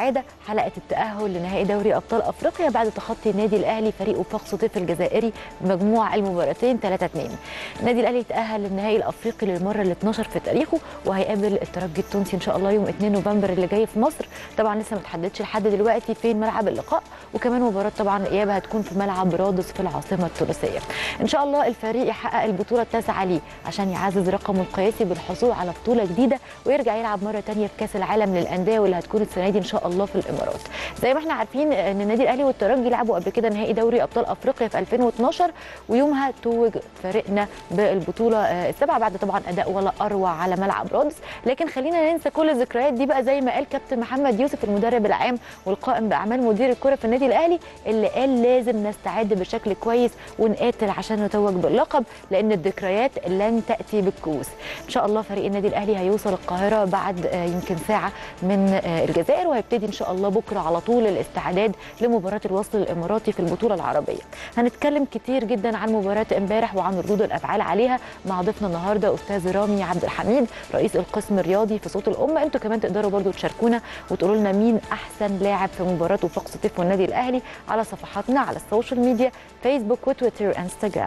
كالعاده حلقه التاهل لنهائي دوري ابطال افريقيا بعد تخطي النادي الاهلي فريق وفاق سطيف الجزائري بمجموع المباراتين 3 2 النادي الاهلي تاهل للنهائي الافريقي للمره ال 12 في تاريخه وهيقابل الترجي التونسي ان شاء الله يوم 2 نوفمبر اللي جاي في مصر طبعا لسه ما تحددش لحد دلوقتي فين ملعب اللقاء وكمان مباراه طبعا الاياب هتكون في ملعب رادس في العاصمه التونسيه ان شاء الله الفريق يحقق البطوله التاسعه ليه عشان يعزز رقمه القياسي بالحصول على بطوله جديده ويرجع يلعب مره ثانيه في كاس العالم للانديه واللي هتكون السنه دي ان شاء الله في الامارات زي ما احنا عارفين ان النادي الاهلي والترجي لعبوا قبل كده نهائي دوري ابطال افريقيا في 2012 ويومها توج فريقنا بالبطوله السبعه بعد طبعا اداء ولا اروع على ملعب رادس لكن خلينا ننسى كل الذكريات دي بقى زي ما قال كابتن محمد يوسف المدرب العام والقائم باعمال مدير الكره في النادي الاهلي اللي قال لازم نستعد بشكل كويس ونقاتل عشان نتوج باللقب لان الذكريات لن تاتي بالكؤوس ان شاء الله فريق النادي الاهلي هيوصل القاهره بعد يمكن ساعه من الجزائر وهيبتدي ان شاء الله بكره على طول الاستعداد لمباراه الوصل الاماراتي في البطوله العربيه هنتكلم كتير جدا عن مباراه امبارح وعن ردود الافعال عليها مع ضيفنا النهارده استاذ رامي عبد الحميد رئيس القسم الرياضي في صوت الامه انتوا كمان تقدروا برضو تشاركونا وتقولوا لنا مين احسن لاعب في مباراه وفاق سطيف والنادي الاهلي على صفحاتنا على السوشيال ميديا فيسبوك وتويتر وانستغرام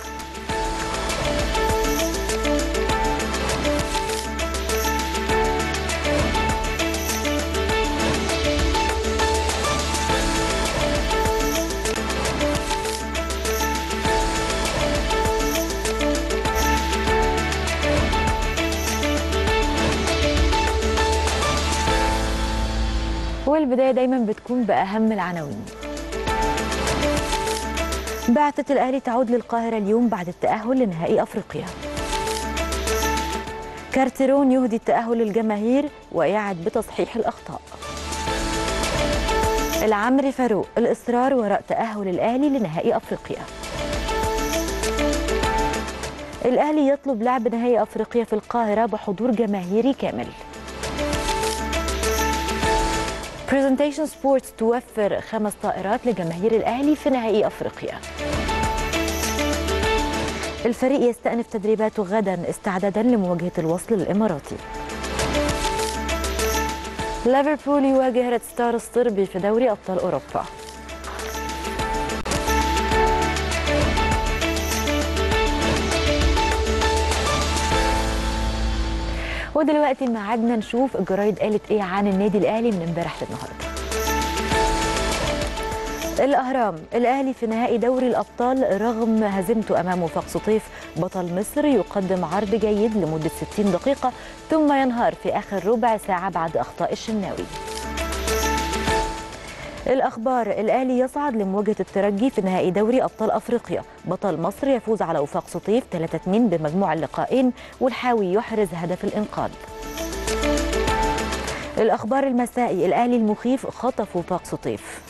والبدايه دايما بتكون باهم العناوين بعثة الأهلي تعود للقاهرة اليوم بعد التأهل لنهائي أفريقيا كارتيرون يهدي التأهل للجماهير ويعد بتصحيح الأخطاء العمري فاروق الإصرار وراء تأهل الأهلي لنهائي أفريقيا الأهلي يطلب لعب نهائي أفريقيا في القاهرة بحضور جماهيري كامل برزنتيشن سبورتس توفر خمس طائرات لجماهير الأهلي في نهائي أفريقيا الفريق يستأنف تدريباته غدا استعدادا لمواجهة الوصل الإماراتي ليفربول يواجه ريد ستار الصربي في دوري أبطال أوروبا ودلوقتي ميعادنا نشوف الجرايد قالت ايه عن النادي الاهلي من امبارح للنهارده الاهرام الاهلي في نهائي دوري الابطال رغم هزيمته امام وفاق سطيف بطل مصر يقدم عرض جيد لمده 60 دقيقه ثم ينهار في اخر ربع ساعه بعد اخطاء الشناوي الأخبار الأهلي يصعد لمواجهة الترجي في نهائي دوري أبطال أفريقيا بطل مصر يفوز على وفاق سطيف 3-2 بمجموع اللقاءين والحاوي يحرز هدف الإنقاذ الأخبار المسائي الأهلي المخيف خطف وفاق سطيف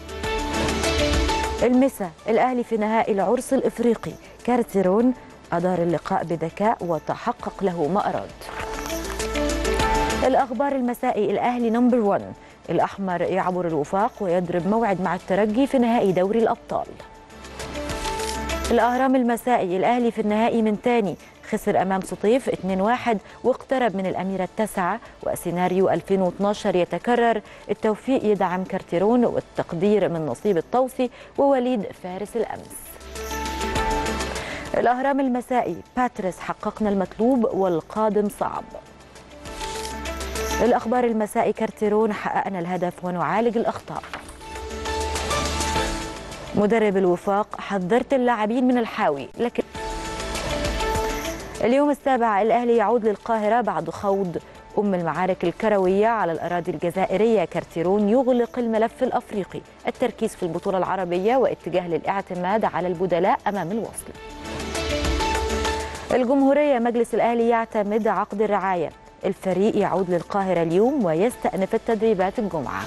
المسا الأهلي في نهائي العرس الإفريقي كارتيرون أدار اللقاء بذكاء وتحقق له ما أراد الأخبار المسائي الأهلي نمبر 1 الأحمر يعبر الوفاق ويضرب موعد مع الترجي في نهائي دوري الأبطال الأهرام المسائي الأهلي في النهائي من تاني خسر أمام سطيف 2-1 واقترب من الأميرة التاسعة وسيناريو 2012 يتكرر التوفيق يدعم كارتيرون والتقدير من نصيب الطوسي ووليد فارس الأمس الأهرام المسائي باتريس حققنا المطلوب والقادم صعب الأخبار المسائي كارتيرون حققنا الهدف ونعالج الأخطاء مدرب الوفاق حذرت اللاعبين من الحاوي لكن اليوم السابع الأهلي يعود للقاهرة بعد خوض أم المعارك الكروية على الأراضي الجزائرية كارتيرون يغلق الملف الأفريقي التركيز في البطولة العربية واتجاه للاعتماد على البدلاء أمام الوصل الجمهورية مجلس الأهلي يعتمد عقد الرعاية الفريق يعود للقاهرة اليوم ويستأنف التدريبات الجمعة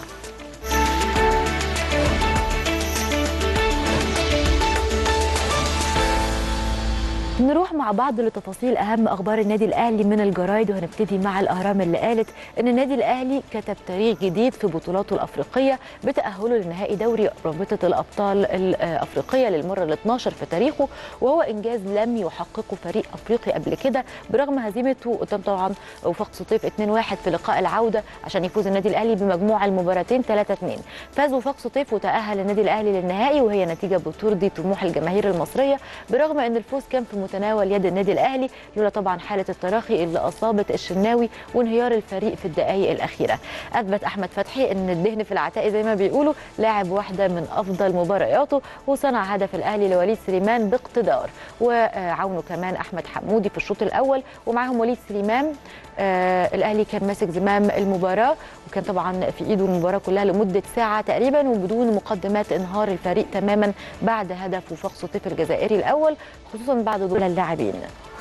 نروح مع بعض لتفاصيل اهم اخبار النادي الاهلي من الجرايد وهنبتدي مع الاهرام اللي قالت ان النادي الاهلي كتب تاريخ جديد في بطولاته الافريقيه بتاهله لنهائي دوري رابطه الابطال الافريقيه للمره ال 12 في تاريخه وهو انجاز لم يحققه فريق افريقي قبل كده برغم هزيمته قدام طبعا وفاق سطيف 2-1 في لقاء العوده عشان يفوز النادي الاهلي بمجموع المباراتين 3-2 فاز وفاق سطيف وتاهل النادي الاهلي للنهائي وهي نتيجه بترضي طموح الجماهير المصريه برغم ان الفوز كان في متناول يد النادي الاهلي لولا طبعا حاله التراخي اللي اصابت الشناوي وانهيار الفريق في الدقائق الاخيره اثبت احمد فتحي ان الدهن في العتاق زي ما بيقولوا لاعب واحده من افضل مبارياته وصنع هدف الاهلي لوليد سليمان باقتدار وعاونه كمان احمد حمودي في الشوط الاول ومعاهم وليد سليمان آه الاهلي كان ماسك زمام المباراه وكان طبعا في ايده المباراه كلها لمده ساعه تقريبا وبدون مقدمات انهار الفريق تماما بعد هدف وفاق سطيف الجزائري الاول خصوصا بعد دول اللاعبين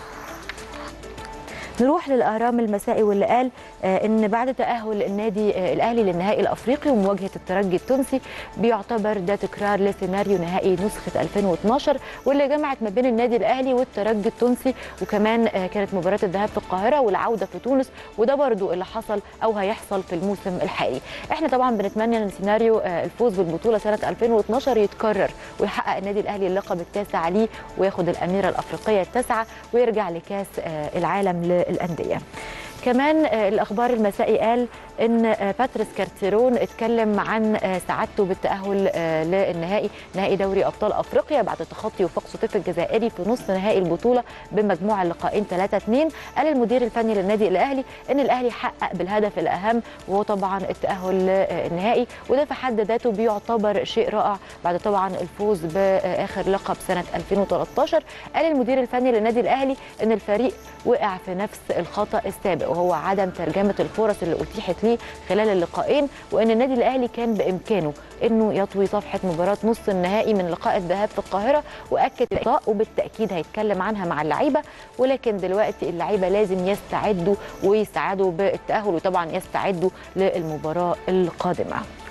نروح للاهرام المسائي واللي قال آه ان بعد تاهل النادي آه الاهلي للنهائي الافريقي ومواجهه الترجي التونسي بيعتبر ده تكرار لسيناريو نهائي نسخه 2012 واللي جمعت ما بين النادي الاهلي والترجي التونسي وكمان آه كانت مباراه الذهاب في القاهره والعوده في تونس وده برضو اللي حصل او هيحصل في الموسم الحالي احنا طبعا بنتمنى ان سيناريو الفوز بالبطوله سنه 2012 يتكرر ويحقق النادي الاهلي اللقب التاسع ليه وياخد الاميره الافريقيه التاسعه ويرجع لكاس العالم للانديه كمان الاخبار المسائي قال ان باتريس كارتيرون اتكلم عن سعادته بالتاهل للنهائي نهائي دوري ابطال افريقيا بعد تخطي وفاق سطيف الجزائري في نصف نهائي البطوله بمجموع اللقاءين 3 2 قال المدير الفني للنادي الاهلي ان الاهلي حقق بالهدف الاهم وهو طبعا التاهل للنهائي وده في حد ذاته بيعتبر شيء رائع بعد طبعا الفوز باخر لقب سنه 2013 قال المدير الفني للنادي الاهلي ان الفريق وقع في نفس الخطا السابق وهو عدم ترجمه الفرص اللي اتيحت ليه خلال اللقاءين وان النادي الاهلي كان بامكانه انه يطوي صفحه مباراه نص النهائي من لقاء الذهاب في القاهره واكد الاخطاء وبالتاكيد هيتكلم عنها مع اللعيبه ولكن دلوقتي اللعيبه لازم يستعدوا ويساعدوا بالتاهل وطبعا يستعدوا للمباراه القادمه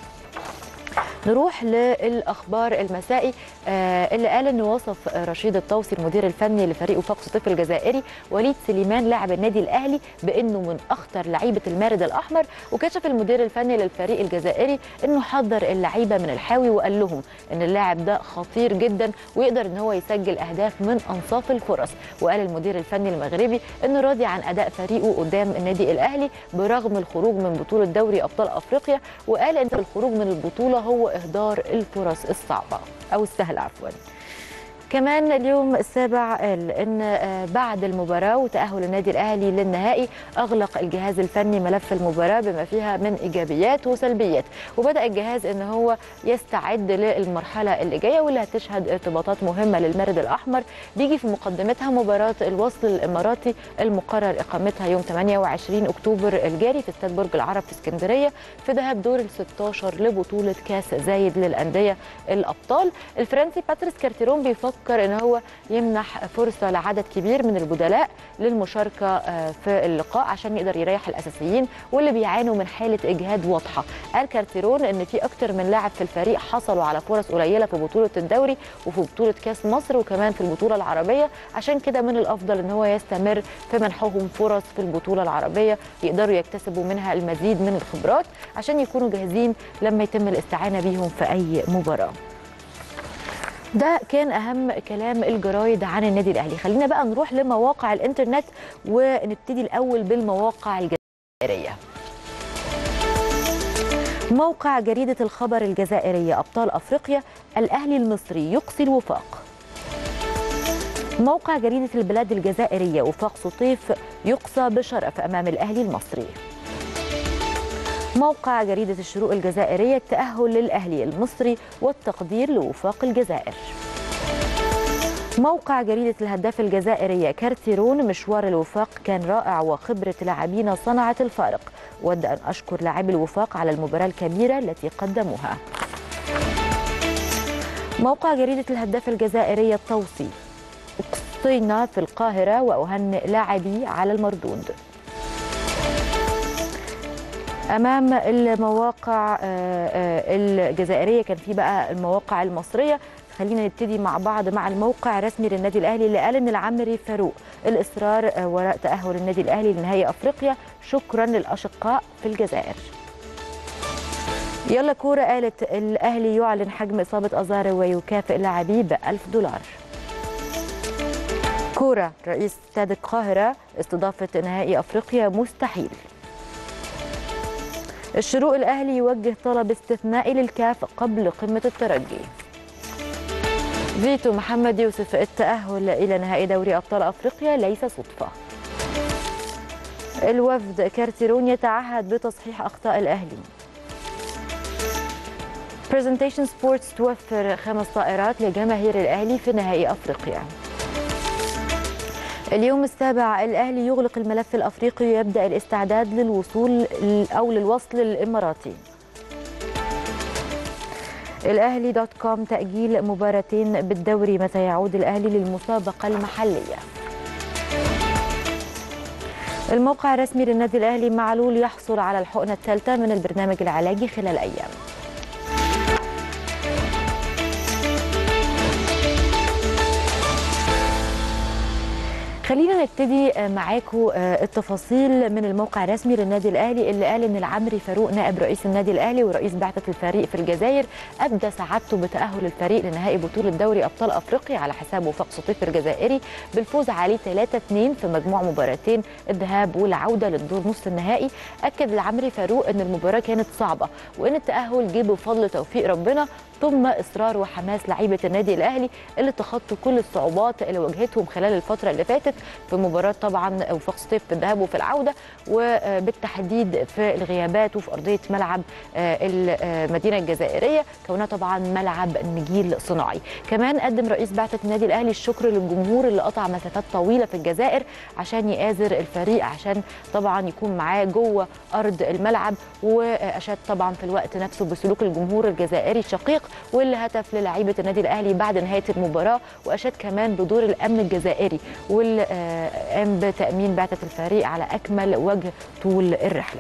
نروح للاخبار المسائي آه اللي قال انه وصف رشيد الطوسي المدير الفني لفريق وفاق سطيف الجزائري وليد سليمان لاعب النادي الاهلي بانه من اخطر لعيبه المارد الاحمر وكشف المدير الفني للفريق الجزائري انه حذر اللعيبه من الحاوي وقال لهم ان اللاعب ده خطير جدا ويقدر ان هو يسجل اهداف من انصاف الفرص وقال المدير الفني المغربي انه راضي عن اداء فريقه قدام النادي الاهلي برغم الخروج من بطوله دوري ابطال افريقيا وقال ان الخروج من البطوله هو اهدار الفرص الصعبه او السهله عفوا كمان اليوم السابع قال ان بعد المباراه وتاهل النادي الاهلي للنهائي اغلق الجهاز الفني ملف المباراه بما فيها من ايجابيات وسلبيات وبدا الجهاز ان هو يستعد للمرحله اللي جايه واللي هتشهد ارتباطات مهمه للمارد الاحمر بيجي في مقدمتها مباراه الوصل الاماراتي المقرر اقامتها يوم 28 اكتوبر الجاري في استاد برج العرب في اسكندريه في ذهاب دور ال 16 لبطوله كاس زايد للانديه الابطال الفرنسي باتريس كارتيرون بيفكر فكر ان هو يمنح فرصه لعدد كبير من البدلاء للمشاركه في اللقاء عشان يقدر يريح الاساسيين واللي بيعانوا من حاله اجهاد واضحه قال كارتيرون ان في اكتر من لاعب في الفريق حصلوا على فرص قليله في بطوله الدوري وفي بطوله كاس مصر وكمان في البطوله العربيه عشان كده من الافضل ان هو يستمر في منحهم فرص في البطوله العربيه يقدروا يكتسبوا منها المزيد من الخبرات عشان يكونوا جاهزين لما يتم الاستعانه بيهم في اي مباراه ده كان اهم كلام الجرايد عن النادي الاهلي خلينا بقى نروح لمواقع الانترنت ونبتدي الاول بالمواقع الجزائريه موقع جريدة الخبر الجزائرية أبطال أفريقيا الأهلي المصري يقصي الوفاق موقع جريدة البلاد الجزائرية وفاق سطيف يقصى بشرف أمام الأهلي المصري موقع جريدة الشروق الجزائرية التأهل للأهلي المصري والتقدير لوفاق الجزائر موقع جريدة الهداف الجزائرية كارتيرون مشوار الوفاق كان رائع وخبرة لاعبين صنعت الفارق ود أن أشكر لاعبي الوفاق على المباراة الكبيرة التي قدموها موقع جريدة الهداف الجزائرية الطوسي اقصينا في القاهرة وأهنئ لاعبي على المردود امام المواقع الجزائريه كان في بقى المواقع المصريه خلينا نبتدي مع بعض مع الموقع الرسمي للنادي الاهلي اللي قال ان العمري فاروق الاصرار وراء تاهل النادي الاهلي لنهائي افريقيا شكرا للاشقاء في الجزائر يلا كورة قالت الأهلي يعلن حجم إصابة أزاري ويكافئ لاعبيه ب 1000 دولار كورة رئيس استاد القاهرة استضافة نهائي أفريقيا مستحيل الشروق الأهلي يوجه طلب استثنائي للكاف قبل قمة الترجي فيتو محمد يوسف التأهل إلى نهائي دوري أبطال أفريقيا ليس صدفة الوفد كارتيرون يتعهد بتصحيح أخطاء الأهلي برزنتيشن سبورتس توفر خمس طائرات لجماهير الأهلي في نهائي أفريقيا اليوم السابع الأهلي يغلق الملف الأفريقي ويبدأ الاستعداد للوصول أو للوصل الإماراتي الأهلي دوت كوم تأجيل مباراتين بالدوري متى يعود الأهلي للمسابقة المحلية الموقع الرسمي للنادي الأهلي معلول يحصل على الحقنة الثالثة من البرنامج العلاجي خلال أيام خلينا نبتدي معاكم التفاصيل من الموقع الرسمي للنادي الاهلي اللي قال ان العمري فاروق نائب رئيس النادي الاهلي ورئيس بعثه الفريق في الجزائر ابدى سعادته بتاهل الفريق لنهائي بطوله دوري ابطال افريقيا على حساب وفاق سطيف الجزائري بالفوز عليه 3 2 في مجموع مباراتين الذهاب والعوده للدور نصف النهائي اكد العمري فاروق ان المباراه كانت صعبه وان التاهل جه بفضل توفيق ربنا ثم اصرار وحماس لعيبه النادي الاهلي اللي تخطوا كل الصعوبات اللي واجهتهم خلال الفتره اللي فاتت في مباراه طبعا وفاق سطيف في الذهاب وفي العوده وبالتحديد في الغيابات وفي ارضيه ملعب المدينه الجزائريه كونها طبعا ملعب نجيل صناعي كمان قدم رئيس بعثه النادي الاهلي الشكر للجمهور اللي قطع مسافات طويله في الجزائر عشان يآزر الفريق عشان طبعا يكون معاه جوه ارض الملعب واشاد طبعا في الوقت نفسه بسلوك الجمهور الجزائري الشقيق واللي هتف للاعيبه النادي الاهلي بعد نهايه المباراه واشاد كمان بدور الامن الجزائري واللي قام بتامين بعثه الفريق على اكمل وجه طول الرحله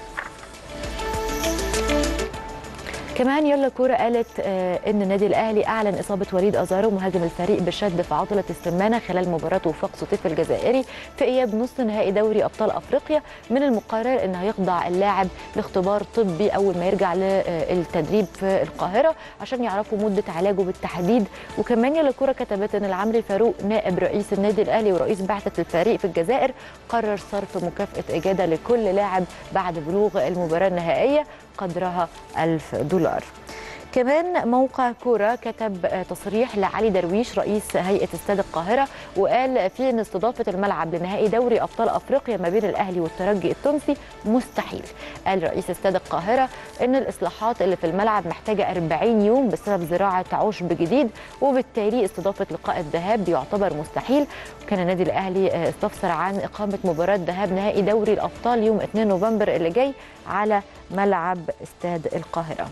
كمان يلا كوره قالت ان النادي الاهلي اعلن اصابه وليد ازارو مهاجم الفريق بشد في عضله السمانه خلال مباراه وفاق سطيف الجزائري في اياب نصف نهائي دوري ابطال افريقيا من المقرر ان هيخضع اللاعب لاختبار طبي اول ما يرجع للتدريب في القاهره عشان يعرفوا مده علاجه بالتحديد وكمان يلا كوره كتبت ان العمري فاروق نائب رئيس النادي الاهلي ورئيس بعثه الفريق في الجزائر قرر صرف مكافاه اجاده لكل لاعب بعد بلوغ المباراه النهائيه قدرها 1000 دولار كمان موقع كوره كتب تصريح لعلي درويش رئيس هيئه استاد القاهره وقال فيه ان استضافه الملعب لنهائي دوري ابطال افريقيا ما بين الاهلي والترجي التونسي مستحيل قال رئيس استاد القاهره ان الاصلاحات اللي في الملعب محتاجه 40 يوم بسبب زراعه عشب جديد وبالتالي استضافه لقاء الذهاب يعتبر مستحيل وكان النادي الاهلي استفسر عن اقامه مباراه ذهاب نهائي دوري الابطال يوم 2 نوفمبر اللي جاي على ملعب استاد القاهره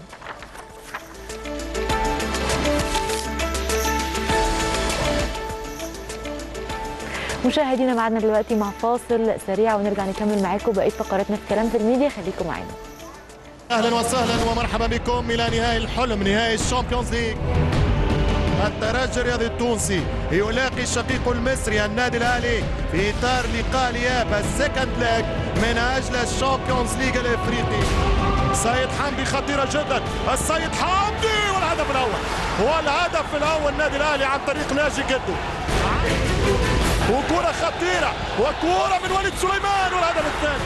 مشاهدينا معنا دلوقتي مع فاصل سريع ونرجع نكمل معاكم بقيه فقراتنا في كلام في الميديا خليكم معانا اهلا وسهلا ومرحبا بكم الى نهائي الحلم نهائي الشامبيونز ليج الترجي الرياضي التونسي يلاقي الشقيق المصري النادي الاهلي في اطار لقاء الاياب السكند ليج من اجل الشامبيونز ليج الافريقي سيد حمدي خطيره جدا السيد حمدي والهدف الاول والهدف الاول النادي الاهلي عن طريق ناجي جدو وكرة خطيرة وكرة من وليد سليمان والهدف الثاني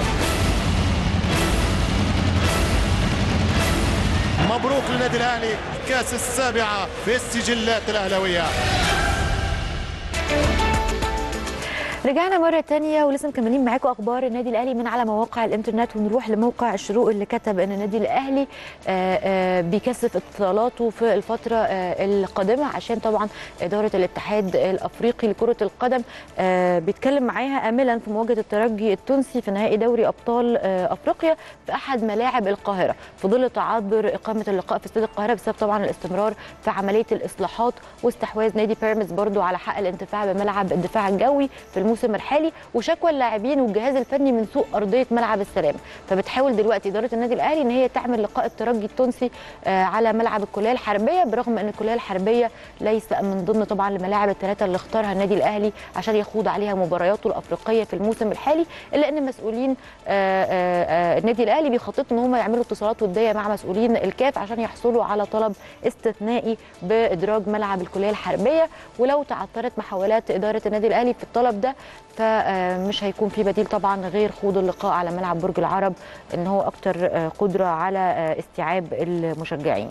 مبروك للنادي الاهلي كاس السابعة في السجلات الاهلاوية رجعنا مرة تانية ولسه مكملين معاكم أخبار النادي الأهلي من على مواقع الإنترنت ونروح لموقع الشروق اللي كتب أن النادي الأهلي آآ آآ بيكثف اتصالاته في الفترة القادمة عشان طبعا إدارة الاتحاد الأفريقي لكرة القدم بيتكلم معاها آملا في مواجهة الترجي التونسي في نهائي دوري أبطال أفريقيا في أحد ملاعب القاهرة في ظل تعذر إقامة اللقاء في استاد القاهرة بسبب طبعا الاستمرار في عملية الإصلاحات واستحواذ نادي بيراميدز برضو على حق الانتفاع بملعب الدفاع الجوي في الموسم الموسم الحالي وشكوى اللاعبين والجهاز الفني من سوء ارضيه ملعب السلام فبتحاول دلوقتي اداره النادي الاهلي ان هي تعمل لقاء الترجي التونسي آه، على ملعب الكليه الحربيه برغم ان الكليه الحربيه ليس من ضمن طبعا الملاعب الثلاثه اللي اختارها النادي الاهلي عشان يخوض عليها مبارياته الافريقيه في الموسم الحالي الا ان مسؤولين آه، آه، آه، النادي الاهلي بيخططوا ان هم يعملوا اتصالات وديه مع مسؤولين الكاف عشان يحصلوا على طلب استثنائي بادراج ملعب الكليه الحربيه ولو تعثرت محاولات اداره النادي الاهلي في الطلب ده فمش هيكون في بديل طبعا غير خوض اللقاء على ملعب برج العرب ان هو اكتر آه، قدره على آه، استيعاب المشجعين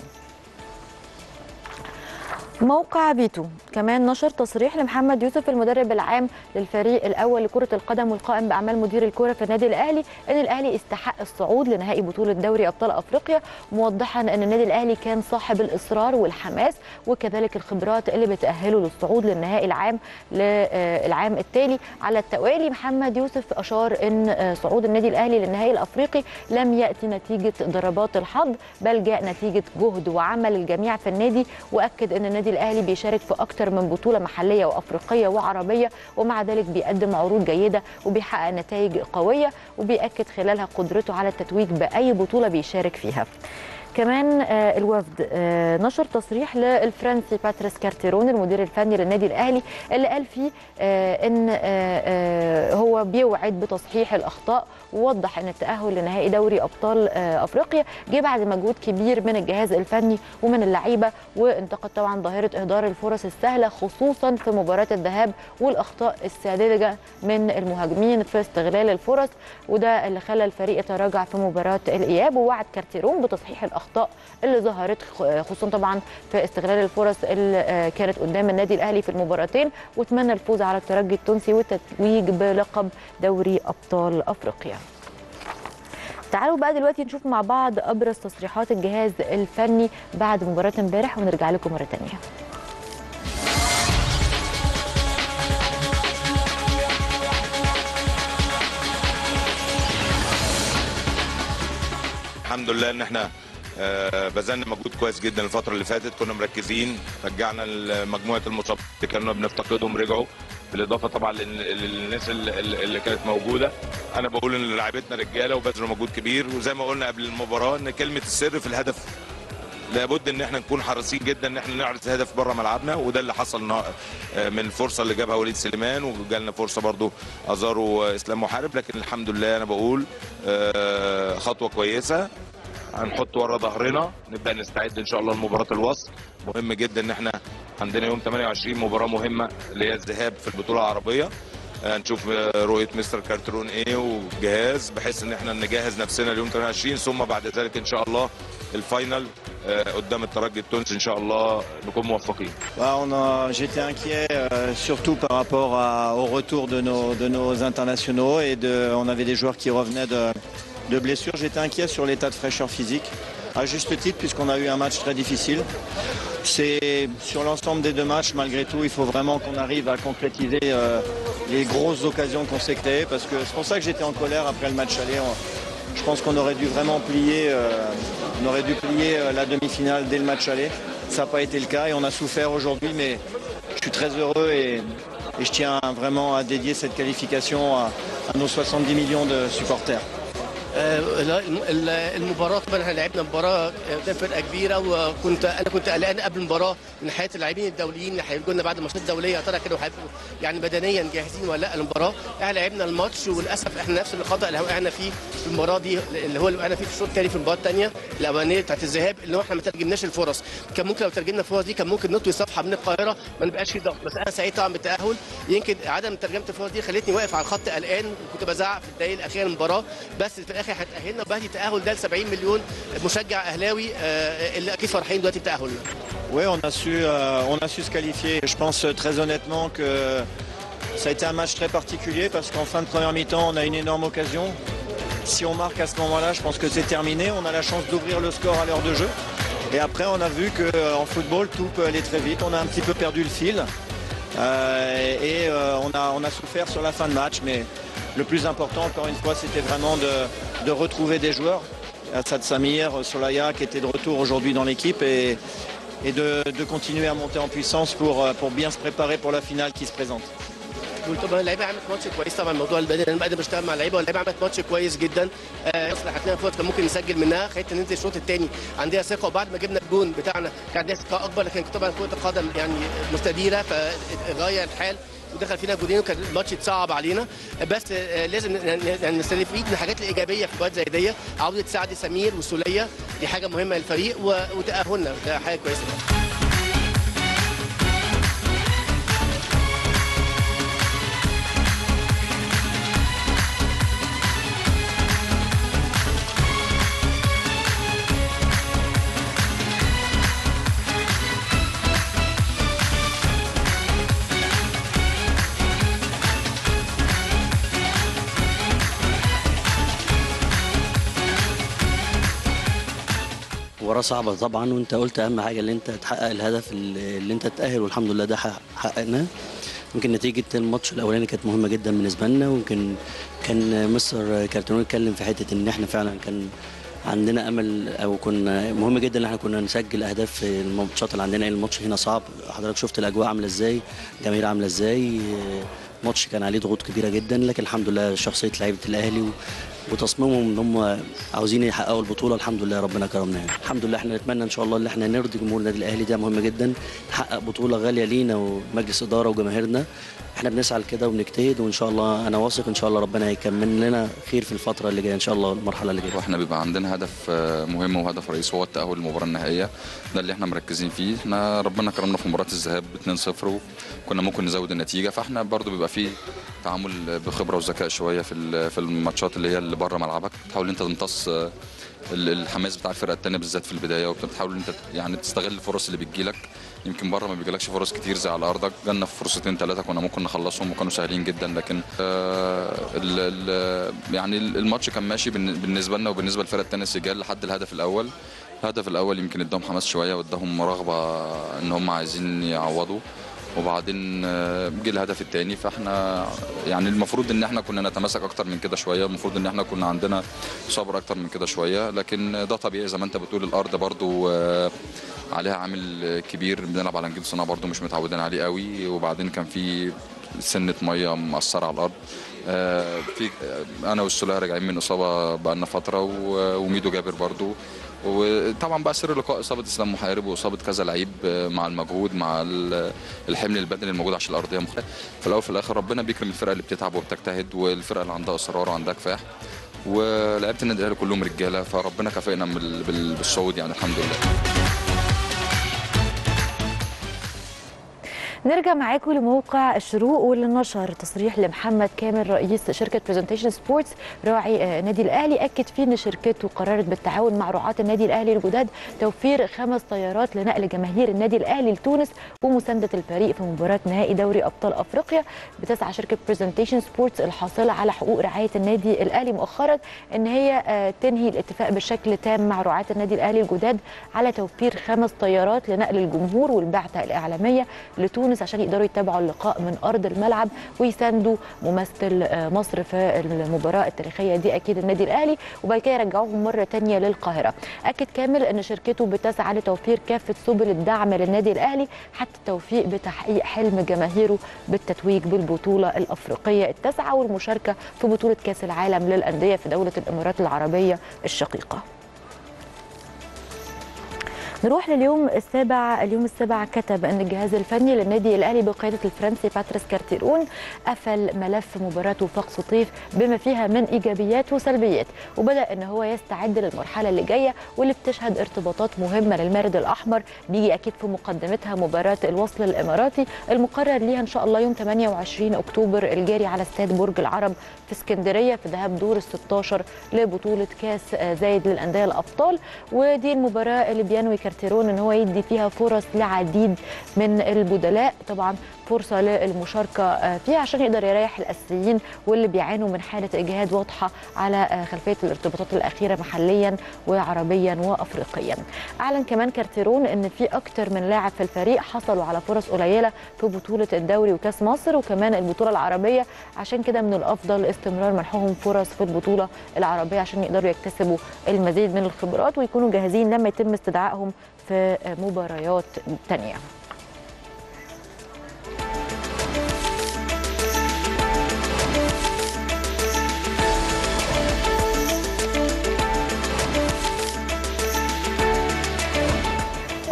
موقع بيتو كمان نشر تصريح لمحمد يوسف المدرب العام للفريق الاول لكره القدم والقائم باعمال مدير الكره في النادي الاهلي ان الاهلي استحق الصعود لنهائي بطوله دوري ابطال افريقيا موضحا ان النادي الاهلي كان صاحب الاصرار والحماس وكذلك الخبرات اللي بتاهله للصعود للنهائي العام للعام التالي على التوالي محمد يوسف اشار ان آه، صعود النادي الاهلي للنهائي الافريقي لم ياتي نتيجه ضربات الحظ بل جاء نتيجه جهد وعمل الجميع في النادي واكد ان النادي الاهلي بيشارك في اكتر من بطوله محليه وافريقيه وعربيه ومع ذلك بيقدم عروض جيده وبيحقق نتائج قويه وبيأكد خلالها قدرته على التتويج باي بطوله بيشارك فيها كمان آه، الوفد آه، نشر تصريح للفرنسي باتريس كارتيرون المدير الفني للنادي الاهلي اللي قال فيه آه، ان آه، آه، هو بيوعد بتصحيح الاخطاء ووضح ان التاهل لنهائي دوري ابطال آه، افريقيا جه بعد مجهود كبير من الجهاز الفني ومن اللعيبه وانتقد طبعا ظاهره اهدار الفرص السهله خصوصا في مباراه الذهاب والاخطاء الساذجه من المهاجمين في استغلال الفرص وده اللي خلى الفريق يتراجع في مباراه الاياب ووعد كارتيرون بتصحيح الاخطاء اللي ظهرت خ- خصوصا طبعا في استغلال الفرص اللي آه، كانت قدام النادي الاهلي في المباراتين واتمنى الفوز على الترجي التونسي والتتويج بلقب دوري ابطال افريقيا تعالوا بقى دلوقتي نشوف مع بعض ابرز تصريحات الجهاز الفني بعد مباراه امبارح ونرجع لكم مره ثانيه الحمد لله ان احنا آه، بذلنا مجهود كويس جدا الفتره اللي فاتت كنا مركزين رجعنا مجموعه المصابين اللي كنا بنفتقدهم رجعوا بالاضافه طبعا لل- للناس اللي, اللي كانت موجوده انا بقول ان لعيبتنا رجاله وبذلوا مجهود كبير وزي ما قلنا قبل المباراه ان كلمه السر في الهدف لابد ان احنا نكون حريصين جدا ان احنا نعرض هدف بره ملعبنا وده اللي حصل النها- آه، من الفرصه اللي جابها وليد سليمان وجالنا فرصه برضو ازارو اسلام محارب لكن الحمد لله انا بقول آه، خطوه كويسه هنحط ورا ظهرنا نبدا نستعد ان شاء الله لمباراه الوصل مهم جدا ان احنا عندنا يوم 28 مباراه مهمه اللي هي الذهاب في البطوله العربيه هنشوف آه، رؤيه مستر كارترون ايه والجهاز بحيث ان احنا نجهز نفسنا ليوم 28 ثم بعد ذلك ان شاء الله الفاينل آه، قدام الترجي التونسي ان شاء الله نكون موفقين Bah, on a- J'étais inquiet euh, surtout par rapport à- au retour de nos, de nos internationaux et de, on avait des joueurs qui revenaient de, de blessures. J'étais inquiet sur l'état de fraîcheur physique, à juste titre puisqu'on a eu un match très difficile. C'est sur l'ensemble des deux matchs, malgré tout, il faut vraiment qu'on arrive à concrétiser euh, les grosses occasions qu'on s'est créées parce que c'est pour ça que j'étais en colère après le match aller. On- je pense qu'on aurait dû vraiment plier, euh, on aurait dû plier euh, la demi-finale dès le match aller. Ça n'a pas été le cas et on a souffert aujourd'hui, mais je suis très heureux et, et je tiens vraiment à dédier cette qualification à, à nos 70 millions de supporters. آه، لا، الم- ال- المباراه طبعا احنا لعبنا مباراه قدام فرقه كبيره وكنت انا كنت قلقان قبل المباراه من حياه اللاعبين الدوليين اللي هيجوا لنا بعد الماتشات الدوليه يا ترى كانوا هيبقوا يعني بدنيا جاهزين ولا لا المباراه احنا لعبنا الماتش وللاسف احنا نفس الخطا اللي وقعنا فيه في المباراه دي اللي هو اللي وقعنا فيه في الشوط الثاني في المباراه الثانيه الاولانيه بتاعت الذهاب اللي هو احنا ما ترجمناش الفرص كان ممكن لو ترجمنا الفرص دي كان ممكن نطوي صفحه من القاهره ما نبقاش في ضغط بس انا سعيد طبعا بالتاهل يمكن عدم ترجمه الفرص دي خلتني واقف على الخط قلقان وكنت بزعق في الدقايق الاخيره من المباراه بس في الاخر هتاهلنا وبهدي التاهل ده ل 70 مليون مشجع اهلاوي آه، اللي اكيد فرحين دلوقتي بتاهلنا Oui, on a su, euh, on a su se qualifier. Je pense euh, très honnêtement que ça a été un match très particulier parce qu'en fin de première mi-temps, on a une énorme occasion. Si on marque à ce moment-là, je pense que c'est terminé. On a la chance d'ouvrir le score à l'heure de jeu. Et après, on a vu qu'en football, tout peut aller très vite. On a un petit peu perdu le fil. Euh, et euh, on, a, on a souffert sur la fin de match. Mais le plus important, encore une fois, c'était vraiment de, de retrouver des joueurs. Assad Samir, Solaya, qui était de retour aujourd'hui dans l'équipe. Et, et de, de continuer à monter en puissance pour, euh, pour bien se préparer pour la finale qui se présente. وطبعا اللعيبه عملت ماتش كويس طبعا موضوع البدني انا بقدر بشتغل مع اللعيبه واللعيبه عملت ماتش كويس جدا آه، اصلا هتلاقي فوت كان ممكن نسجل منها خليت ننزل الشوط الثاني عندها ثقه وبعد ما جبنا الجون بتاعنا كان عندنا ثقه اكبر لكن طبعا كره القدم يعني مستديره فغير الحال ودخل فينا جولين وكان الماتش اتصعب علينا بس آه، لازم ن- ن- يعني نستفيد من الحاجات الايجابيه في الوقت زي دي عوده سعد سمير والسوليه دي حاجه مهمه للفريق و- وتاهلنا ده حاجه كويسه مباراة صعبة طبعا وانت قلت اهم حاجة اللي انت تحقق الهدف اللي اللي انت تأهل والحمد لله ده حق- حققناه يمكن نتيجة الماتش الأولاني كانت مهمة جدا بالنسبة لنا ويمكن كان مستر كارتونو اتكلم في حتة إن احنا فعلا كان عندنا أمل أو كنا مهم جدا إن احنا كنا نسجل أهداف في الماتشات اللي عندنا الماتش هنا صعب حضرتك شفت الأجواء عاملة إزاي الجماهير عاملة إزاي ماتش كان عليه ضغوط كبيرة جدا لكن الحمد لله شخصية لعيبة الأهلي و... وتصميمهم ان هم عاوزين يحققوا البطوله الحمد لله ربنا كرمنا يعني. الحمد لله احنا نتمنى ان شاء الله ان احنا نرضي جمهور النادي الاهلي ده مهم جدا نحقق بطوله غاليه لينا ومجلس اداره وجماهيرنا احنا بنسعى لكده وبنجتهد وان شاء الله انا واثق ان شاء الله ربنا هيكمل لنا خير في الفتره اللي جايه ان شاء الله المرحله اللي جايه واحنا بيبقى عندنا هدف آه، مهم وهدف رئيسي هو التأهل للمباراة النهائية ده اللي احنا مركزين فيه احنا ربنا كرمنا في مباراة الذهاب 2-0 وكنا ممكن نزود النتيجة فاحنا برضو بيبقى فيه تعامل بخبرة وذكاء شوية في ال- في الماتشات اللي هي اللي بره ملعبك تحاول انت تمتص آه، ال- الحماس بتاع الفرقة التانية بالذات في البداية وبتحاول انت يعني تستغل الفرص اللي بتجيلك يمكن بره ما بيجيلكش فرص كتير زي على ارضك جالنا فرصتين ثلاثه كنا ممكن نخلصهم وكانوا سهلين جدا لكن آه ال ال يعني الماتش كان ماشي بالن- بالنسبه لنا وبالنسبه للفرقه الثانيه سجال لحد الهدف الاول الهدف الاول يمكن اداهم حماس شويه واداهم رغبه ان هم عايزين يعوضوا وبعدين آه، جه الهدف الثاني فاحنا يعني المفروض ان احنا كنا نتماسك اكتر من كده شويه المفروض ان احنا كنا عندنا صبر اكتر من كده شويه لكن ده طبيعي زي ما انت بتقول الارض برضو آه، عليها عامل كبير بنلعب على نجيل صناعه برضو مش متعودين عليه قوي وبعدين كان في سنه ميه مأثره على الارض آه، في آه، انا والسوليه راجعين من اصابه بقالنا فتره و- وميدو جابر برضو وطبعا بقى سر اللقاء اصابه اسلام محارب واصابه كذا لعيب آه، مع المجهود مع ال- الحمل البدني الموجود عشان الارضيه مختلفه في الاول وفي الاخر ربنا بيكرم الفرقه اللي بتتعب وبتجتهد والفرقه اللي عندها اصرار وعندها كفاح ولعيبه النادي الاهلي كلهم رجاله فربنا كافئنا بال- بال- بالصعود يعني الحمد لله نرجع معاكم لموقع الشروق واللي نشر تصريح لمحمد كامل رئيس شركه برزنتيشن سبورتس راعي آه، نادي الاهلي اكد فيه ان شركته قررت بالتعاون مع رعاه النادي الاهلي الجداد توفير خمس طيارات لنقل جماهير النادي الاهلي لتونس ومسانده الفريق في مباراه نهائي دوري ابطال افريقيا بتسعى شركه برزنتيشن سبورتس الحاصله على حقوق رعايه النادي الاهلي مؤخرا ان هي آه، تنهي الاتفاق بشكل تام مع رعاه النادي الاهلي الجداد على توفير خمس طيارات لنقل الجمهور والبعثه الاعلاميه لتونس عشان يقدروا يتابعوا اللقاء من ارض الملعب ويساندوا ممثل آه، مصر في المباراه التاريخيه دي اكيد النادي الاهلي وبعد كده يرجعوهم مره تانية للقاهره اكد كامل ان شركته بتسعى لتوفير كافه سبل الدعم للنادي الاهلي حتى التوفيق بتحقيق حلم جماهيره بالتتويج بالبطوله الافريقيه التاسعه والمشاركه في بطوله كاس العالم للانديه في دوله الامارات العربيه الشقيقه نروح لليوم السابع اليوم السابع كتب ان الجهاز الفني للنادي الاهلي بقياده الفرنسي باتريس كارتيرون قفل ملف مباراه وفاق سطيف بما فيها من ايجابيات وسلبيات وبدا ان هو يستعد للمرحله اللي جايه واللي بتشهد ارتباطات مهمه للمارد الاحمر بيجي اكيد في مقدمتها مباراه الوصل الاماراتي المقرر ليها ان شاء الله يوم 28 اكتوبر الجاري على استاد برج العرب في اسكندريه في ذهاب دور ال 16 لبطوله كاس آه، زايد للانديه الابطال ودي المباراه اللي بينوي كارتيرون ان هو يدي فيها فرص لعديد من البدلاء طبعا فرصه للمشاركه آه، فيها عشان يقدر يريح الاساسيين واللي بيعانوا من حاله اجهاد واضحه على آه، خلفيه الارتباطات الاخيره محليا وعربيا وافريقيا. اعلن كمان كارتيرون ان في اكتر من لاعب في الفريق حصلوا على فرص قليله في بطوله الدوري وكاس مصر وكمان البطوله العربيه عشان كده من الافضل استمرار منحهم فرص في البطوله العربيه عشان يقدروا يكتسبوا المزيد من الخبرات ويكونوا جاهزين لما يتم استدعائهم في مباريات تانيه.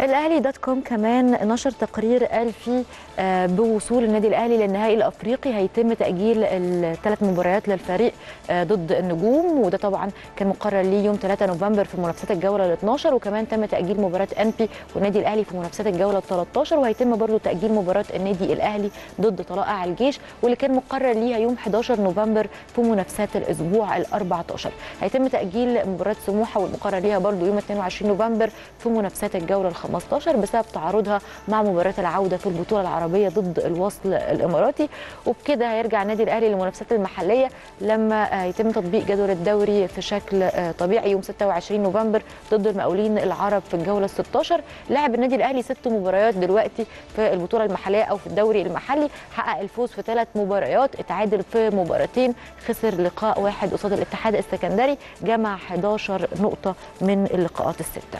الاهلي دوت كوم كمان نشر تقرير قال فيه آه، بوصول النادي الاهلي للنهائي الافريقي هيتم تاجيل الثلاث مباريات للفريق آه، ضد النجوم وده طبعا كان مقرر ليه يوم 3 نوفمبر في منافسات الجوله ال 12 وكمان تم تاجيل مباراه انبي والنادي الاهلي في منافسات الجوله ال 13 وهيتم برضه تاجيل مباراه النادي الاهلي ضد طلائع الجيش واللي كان مقرر ليها يوم 11 نوفمبر في منافسات الاسبوع ال 14 هيتم تاجيل مباراه سموحه والمقرر ليها برضه يوم 22 نوفمبر في منافسات الجوله ال 15 بسبب تعارضها مع مباراه العوده في البطوله العربيه ضد الوصل الاماراتي وبكده هيرجع النادي الاهلي للمنافسات المحليه لما آه، يتم تطبيق جدول الدوري في شكل آه، طبيعي يوم 26 نوفمبر ضد المقاولين العرب في الجوله ال 16 لعب النادي الاهلي ست مباريات دلوقتي في البطوله المحليه او في الدوري المحلي حقق الفوز في ثلاث مباريات اتعادل في مباراتين خسر لقاء واحد قصاد الاتحاد السكندري جمع 11 نقطه من اللقاءات السته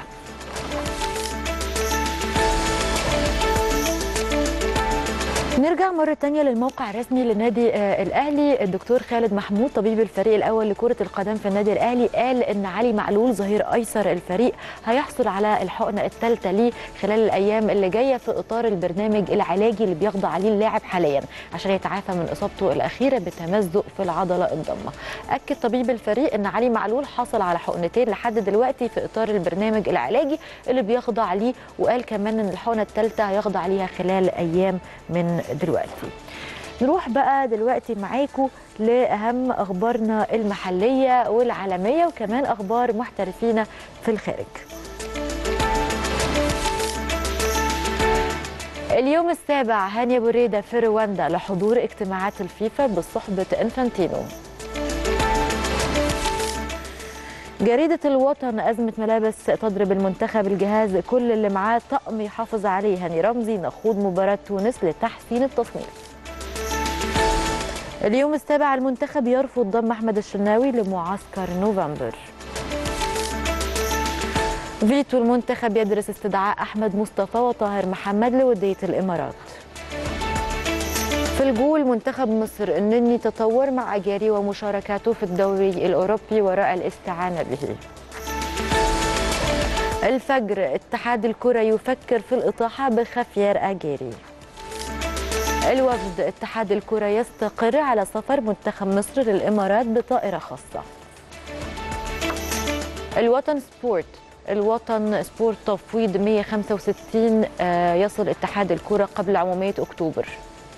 نرجع مرة تانية للموقع الرسمي للنادي آه، الأهلي الدكتور خالد محمود طبيب الفريق الأول لكرة القدم في النادي الأهلي قال إن علي معلول ظهير أيسر الفريق هيحصل على الحقنة الثالثة ليه خلال الأيام اللي جاية في إطار البرنامج العلاجي اللي بيخضع عليه اللاعب حاليا عشان يتعافى من إصابته الأخيرة بتمزق في العضلة الضمة أكد طبيب الفريق إن علي معلول حصل على حقنتين لحد دلوقتي في إطار البرنامج العلاجي اللي بيخضع ليه وقال كمان إن الحقنة الثالثة هيخضع ليها خلال أيام من دلوقتي نروح بقى دلوقتي معاكم لأهم أخبارنا المحلية والعالمية وكمان أخبار محترفين في الخارج اليوم السابع هاني بوريدة في رواندا لحضور اجتماعات الفيفا بصحبة انفانتينو جريدة الوطن أزمة ملابس تضرب المنتخب الجهاز كل اللي معاه طقم يحافظ عليه هاني رمزي نخوض مباراة تونس لتحسين التصنيف اليوم السابع المنتخب يرفض ضم أحمد الشناوي لمعسكر نوفمبر فيتو المنتخب يدرس استدعاء أحمد مصطفى وطاهر محمد لودية الإمارات في الجول منتخب مصر النني تطور مع أجاري ومشاركاته في الدوري الأوروبي وراء الاستعانة به الفجر اتحاد الكرة يفكر في الإطاحة بخفير أجاري الوفد اتحاد الكرة يستقر على سفر منتخب مصر للإمارات بطائرة خاصة الوطن سبورت الوطن سبورت تفويض 165 آه، يصل اتحاد الكرة قبل عمومية أكتوبر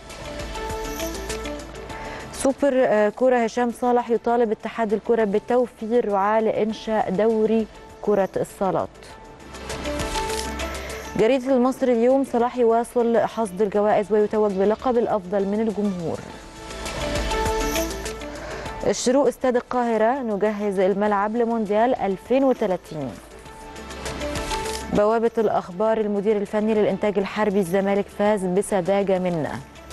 سوبر آه، كرة هشام صالح يطالب اتحاد الكرة بتوفير رعاة لإنشاء دوري كرة الصالات جريدة المصري اليوم صلاح يواصل حصد الجوائز ويتوج بلقب الأفضل من الجمهور الشروق استاد القاهرة نجهز الملعب لمونديال 2030 بوابة الأخبار المدير الفني للإنتاج الحربي الزمالك فاز بسذاجة منا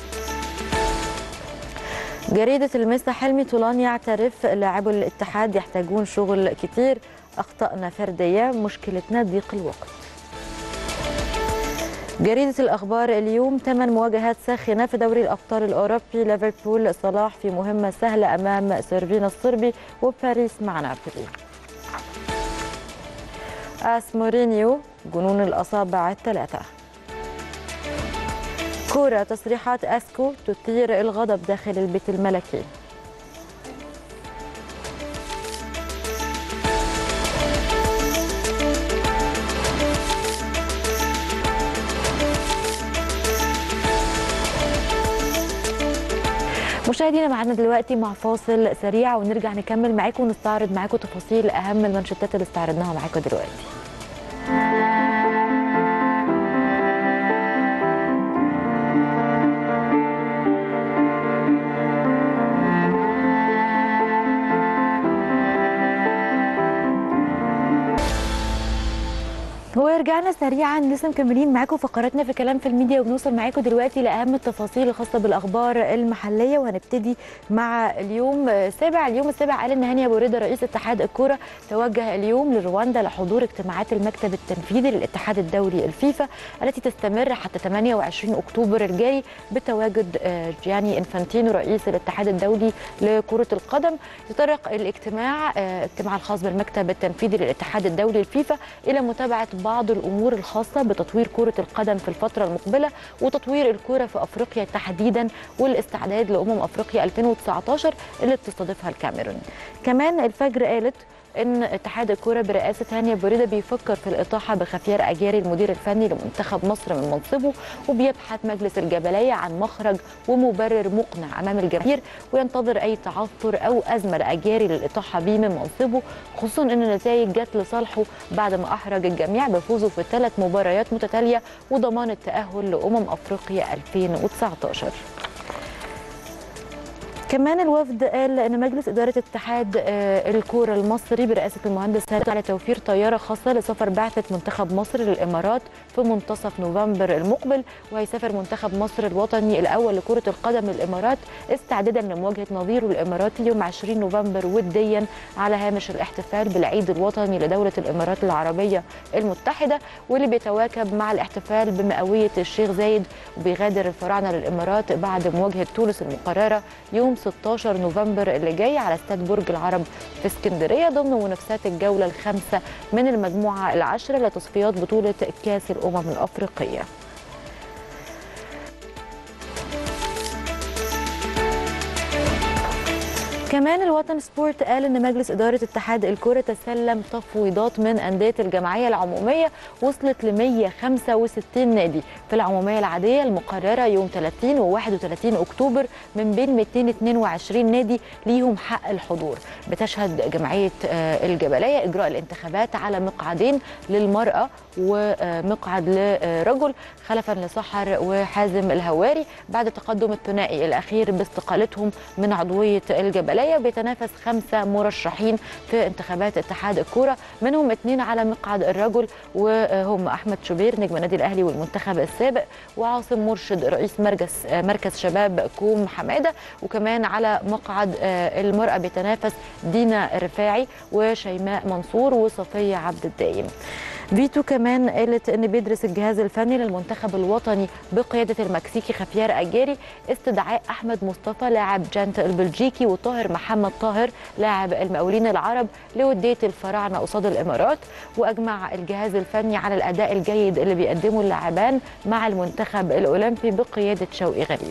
جريدة المسا حلمي طولان يعترف لاعبو الاتحاد يحتاجون شغل كتير أخطأنا فردية مشكلتنا ضيق الوقت جريدة الأخبار اليوم ثمان مواجهات ساخنة في دوري الأبطال الأوروبي ليفربول صلاح في مهمة سهلة أمام سيرفينا الصربي وباريس مع نابولي آس مورينيو جنون الأصابع الثلاثة كورة تصريحات أسكو تثير الغضب داخل البيت الملكي مشاهدينا معانا دلوقتي مع فاصل سريع ونرجع نكمل معاكم ونستعرض معاكم تفاصيل اهم المانشيتات اللي استعرضناها معاكم دلوقتي ورجعنا سريعا لسه مكملين معاكم فقراتنا في كلام في الميديا وبنوصل معاكم دلوقتي لاهم التفاصيل الخاصه بالاخبار المحليه وهنبتدي مع اليوم السابع اليوم السابع قال ان هاني ابو رضا رئيس اتحاد الكوره توجه اليوم لرواندا لحضور اجتماعات المكتب التنفيذي للاتحاد الدولي الفيفا التي تستمر حتى 28 اكتوبر الجاري بتواجد آه، جياني انفانتينو رئيس الاتحاد الدولي لكره القدم يتطرق الاجتماع آه، اجتماع الخاص بالمكتب التنفيذي للاتحاد الدولي الفيفا الى متابعه بعض بعض الامور الخاصه بتطوير كره القدم في الفتره المقبله وتطوير الكره في افريقيا تحديدا والاستعداد لامم افريقيا 2019 اللي بتستضيفها الكاميرون كمان الفجر قالت ان اتحاد الكوره برئاسه هانيا بريده بيفكر في الاطاحه بخفير اجاري المدير الفني لمنتخب مصر من منصبه وبيبحث مجلس الجبليه عن مخرج ومبرر مقنع امام الجماهير وينتظر اي تعثر او ازمه لاجاري للاطاحه به من منصبه خصوصا ان النتائج جت لصالحه بعد ما احرج الجميع بفوزه في ثلاث مباريات متتاليه وضمان التاهل لامم افريقيا 2019 كمان الوفد قال ان مجلس اداره اتحاد آه، الكوره المصري برئاسه المهندس هاني على توفير طياره خاصه لسفر بعثه منتخب مصر للامارات في منتصف نوفمبر المقبل وهيسافر منتخب مصر الوطني الاول لكره القدم للامارات استعدادا لمواجهه نظيره الاماراتي يوم 20 نوفمبر وديا على هامش الاحتفال بالعيد الوطني لدوله الامارات العربيه المتحده واللي بيتواكب مع الاحتفال بمئويه الشيخ زايد وبيغادر الفراعنه للامارات بعد مواجهه تونس المقرره يوم 16 نوفمبر اللي جاي على استاد برج العرب في اسكندريه ضمن منافسات الجوله الخامسه من المجموعه العاشره لتصفيات بطوله كاس الامم الافريقيه. كمان الوطن سبورت قال ان مجلس اداره اتحاد الكره تسلم تفويضات من انديه الجمعيه العموميه وصلت ل 165 نادي في العموميه العاديه المقرره يوم 30 و 31 اكتوبر من بين 222 نادي ليهم حق الحضور بتشهد جمعيه آه، الجبليه اجراء الانتخابات على مقعدين للمراه ومقعد لرجل خلفا لسحر وحازم الهواري بعد تقدم الثنائي الاخير باستقالتهم من عضويه الجبليه بيتنافس خمسه مرشحين في انتخابات اتحاد الكوره منهم اثنين على مقعد الرجل وهم احمد شوبير نجم النادي الاهلي والمنتخب السابق وعاصم مرشد رئيس مركز مركز شباب كوم حماده وكمان على مقعد آه، المراه بيتنافس دينا رفاعي وشيماء منصور وصفيه عبد الدايم فيتو كمان قالت ان بيدرس الجهاز الفني للمنتخب الوطني بقياده المكسيكي خفيار اجاري استدعاء احمد مصطفى لاعب جانت البلجيكي وطاهر محمد طاهر لاعب المقاولين العرب لوديه الفراعنه قصاد الامارات واجمع الجهاز الفني على الاداء الجيد اللي بيقدمه اللاعبان مع المنتخب الاولمبي بقياده شوقي غريب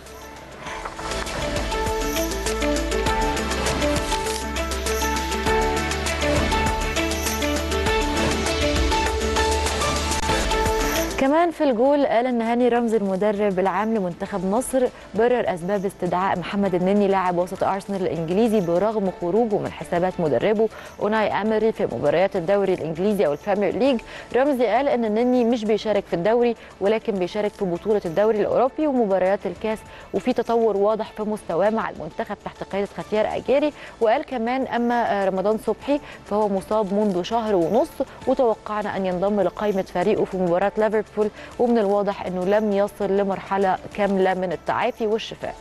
كمان في الجول قال ان هاني رمزي المدرب العام لمنتخب مصر برر اسباب استدعاء محمد النني لاعب وسط ارسنال الانجليزي برغم خروجه من حسابات مدربه اوناي امري في مباريات الدوري الانجليزي او البريمير ليج رمزي قال ان النني مش بيشارك في الدوري ولكن بيشارك في بطوله الدوري الاوروبي ومباريات الكاس وفي تطور واضح في مستواه مع المنتخب تحت قياده ختيار اجاري وقال كمان اما رمضان صبحي فهو مصاب منذ شهر ونص وتوقعنا ان ينضم لقائمه فريقه في مباراه ليفربول ومن الواضح انه لم يصل لمرحله كامله من التعافي والشفاء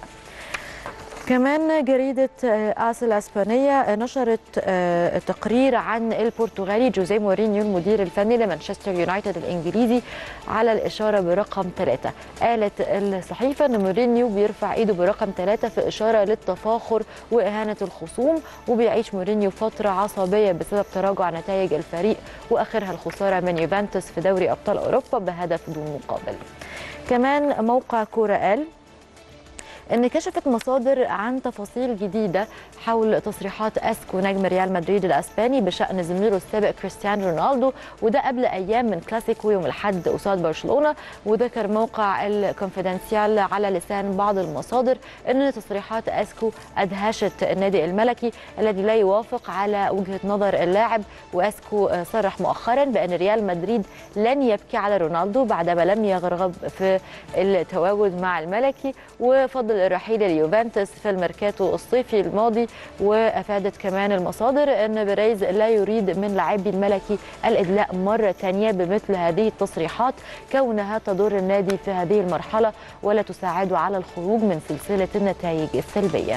كمان جريدة آه، آس الأسبانية آه، نشرت آه، تقرير عن البرتغالي جوزيه مورينيو المدير الفني لمانشستر يونايتد الإنجليزي على الإشارة برقم ثلاثة قالت الصحيفة أن مورينيو بيرفع إيده برقم ثلاثة في إشارة للتفاخر وإهانة الخصوم وبيعيش مورينيو فترة عصبية بسبب تراجع نتائج الفريق وآخرها الخسارة من يوفنتوس في دوري أبطال أوروبا بهدف دون مقابل كمان موقع كورة قال ان كشفت مصادر عن تفاصيل جديده حول تصريحات اسكو نجم ريال مدريد الاسباني بشان زميله السابق كريستيانو رونالدو وده قبل ايام من كلاسيكو يوم الاحد قصاد برشلونه وذكر موقع الكونفيدنسيال على لسان بعض المصادر ان تصريحات اسكو ادهشت النادي الملكي الذي لا يوافق على وجهه نظر اللاعب واسكو صرح مؤخرا بان ريال مدريد لن يبكي على رونالدو بعدما لم يرغب في التواجد مع الملكي وفضل الرحيل ليوفنتوس في الميركاتو الصيفي الماضي وافادت كمان المصادر ان بيريز لا يريد من لاعبي الملكي الادلاء مره ثانيه بمثل هذه التصريحات كونها تضر النادي في هذه المرحله ولا تساعده على الخروج من سلسله النتائج السلبيه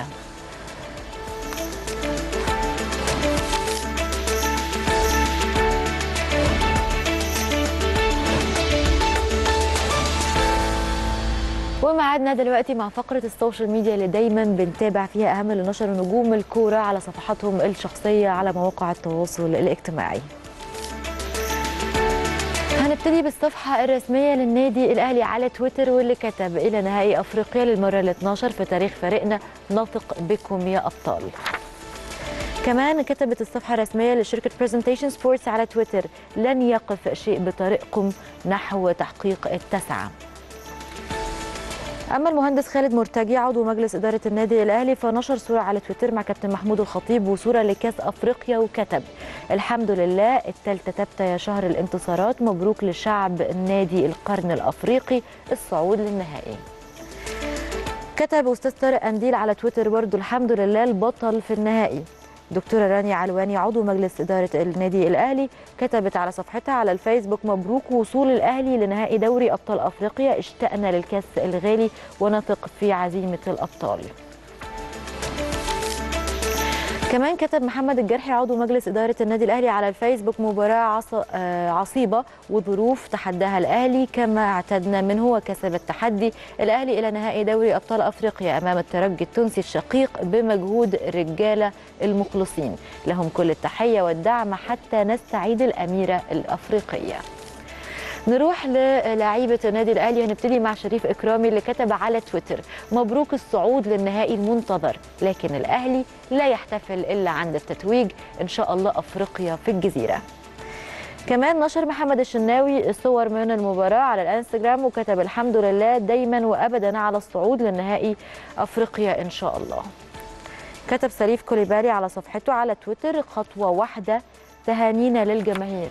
ومعادنا دلوقتي مع فقرة السوشيال ميديا اللي دايما بنتابع فيها أهم اللي نشر نجوم الكورة على صفحاتهم الشخصية على مواقع التواصل الاجتماعي هنبتدي بالصفحة الرسمية للنادي الأهلي على تويتر واللي كتب إلى نهائي أفريقيا للمرة ال 12 في تاريخ فريقنا نثق بكم يا أبطال كمان كتبت الصفحة الرسمية لشركة برزنتيشن سبورتس على تويتر لن يقف شيء بطريقكم نحو تحقيق التسعة أما المهندس خالد مرتجي عضو مجلس إدارة النادي الأهلي فنشر صورة على تويتر مع كابتن محمود الخطيب وصورة لكأس أفريقيا وكتب الحمد لله التالتة تبتة يا شهر الانتصارات مبروك لشعب نادي القرن الأفريقي الصعود للنهائي كتب أستاذ طارق أنديل على تويتر برضو الحمد لله البطل في النهائي دكتورة رانيا علواني عضو مجلس إدارة النادي الأهلي كتبت على صفحتها على الفيسبوك مبروك وصول الأهلي لنهائي دوري أبطال أفريقيا اشتقنا للكاس الغالي ونثق في عزيمة الأبطال كمان كتب محمد الجرحي عضو مجلس إدارة النادي الأهلي على الفيسبوك مباراة عص... آه، عصيبة وظروف تحداها الأهلي كما اعتدنا منه وكسب التحدي الأهلي إلى نهائي دوري أبطال أفريقيا أمام الترجي التونسي الشقيق بمجهود الرجالة المخلصين لهم كل التحية والدعم حتى نستعيد الأميرة الأفريقية نروح للاعيبه النادي الاهلي هنبتدي مع شريف اكرامي اللي كتب على تويتر مبروك الصعود للنهائي المنتظر لكن الاهلي لا يحتفل الا عند التتويج ان شاء الله افريقيا في الجزيره كمان نشر محمد الشناوي صور من المباراة على الانستجرام وكتب الحمد لله دايما وابدا على الصعود للنهائي افريقيا ان شاء الله كتب سليف كوليبالي على صفحته على تويتر خطوة واحدة تهانينا للجماهير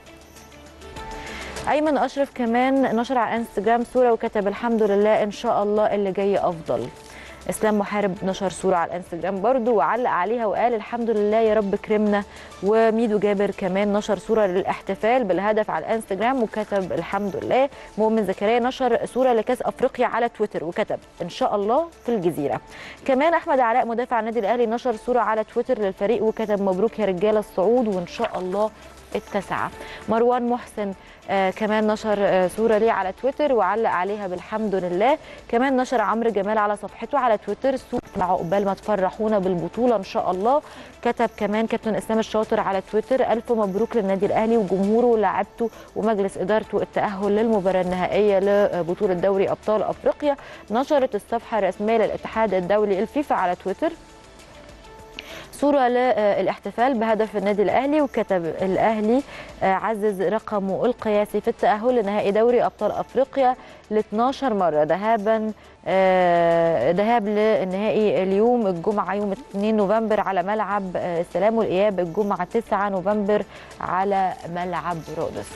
ايمن اشرف كمان نشر على انستجرام صوره وكتب الحمد لله ان شاء الله اللي جاي افضل اسلام محارب نشر صوره على الانستجرام برضو وعلق عليها وقال الحمد لله يا رب كرمنا وميدو جابر كمان نشر صوره للاحتفال بالهدف على الانستجرام وكتب الحمد لله مؤمن زكريا نشر صوره لكاس افريقيا على تويتر وكتب ان شاء الله في الجزيره كمان احمد علاء مدافع النادي الاهلي نشر صوره على تويتر للفريق وكتب مبروك يا رجاله الصعود وان شاء الله التاسعه مروان محسن آه كمان نشر آه صوره ليه على تويتر وعلق عليها بالحمد لله كمان نشر عمرو جمال على صفحته على تويتر صوره مع عقبال ما تفرحونا بالبطوله ان شاء الله كتب كمان كابتن اسلام الشاطر على تويتر الف مبروك للنادي الاهلي وجمهوره ولاعبته ومجلس ادارته التاهل للمباراه النهائيه لبطوله دوري ابطال افريقيا نشرت الصفحه الرسميه للاتحاد الدولي الفيفا على تويتر صورة للاحتفال بهدف النادي الأهلي وكتب الأهلي عزز رقمه القياسي في التأهل لنهائي دوري أبطال أفريقيا ل 12 مرة ذهابا ذهاب للنهائي اليوم الجمعة يوم 2 نوفمبر على ملعب السلام والإياب الجمعة 9 نوفمبر على ملعب رودس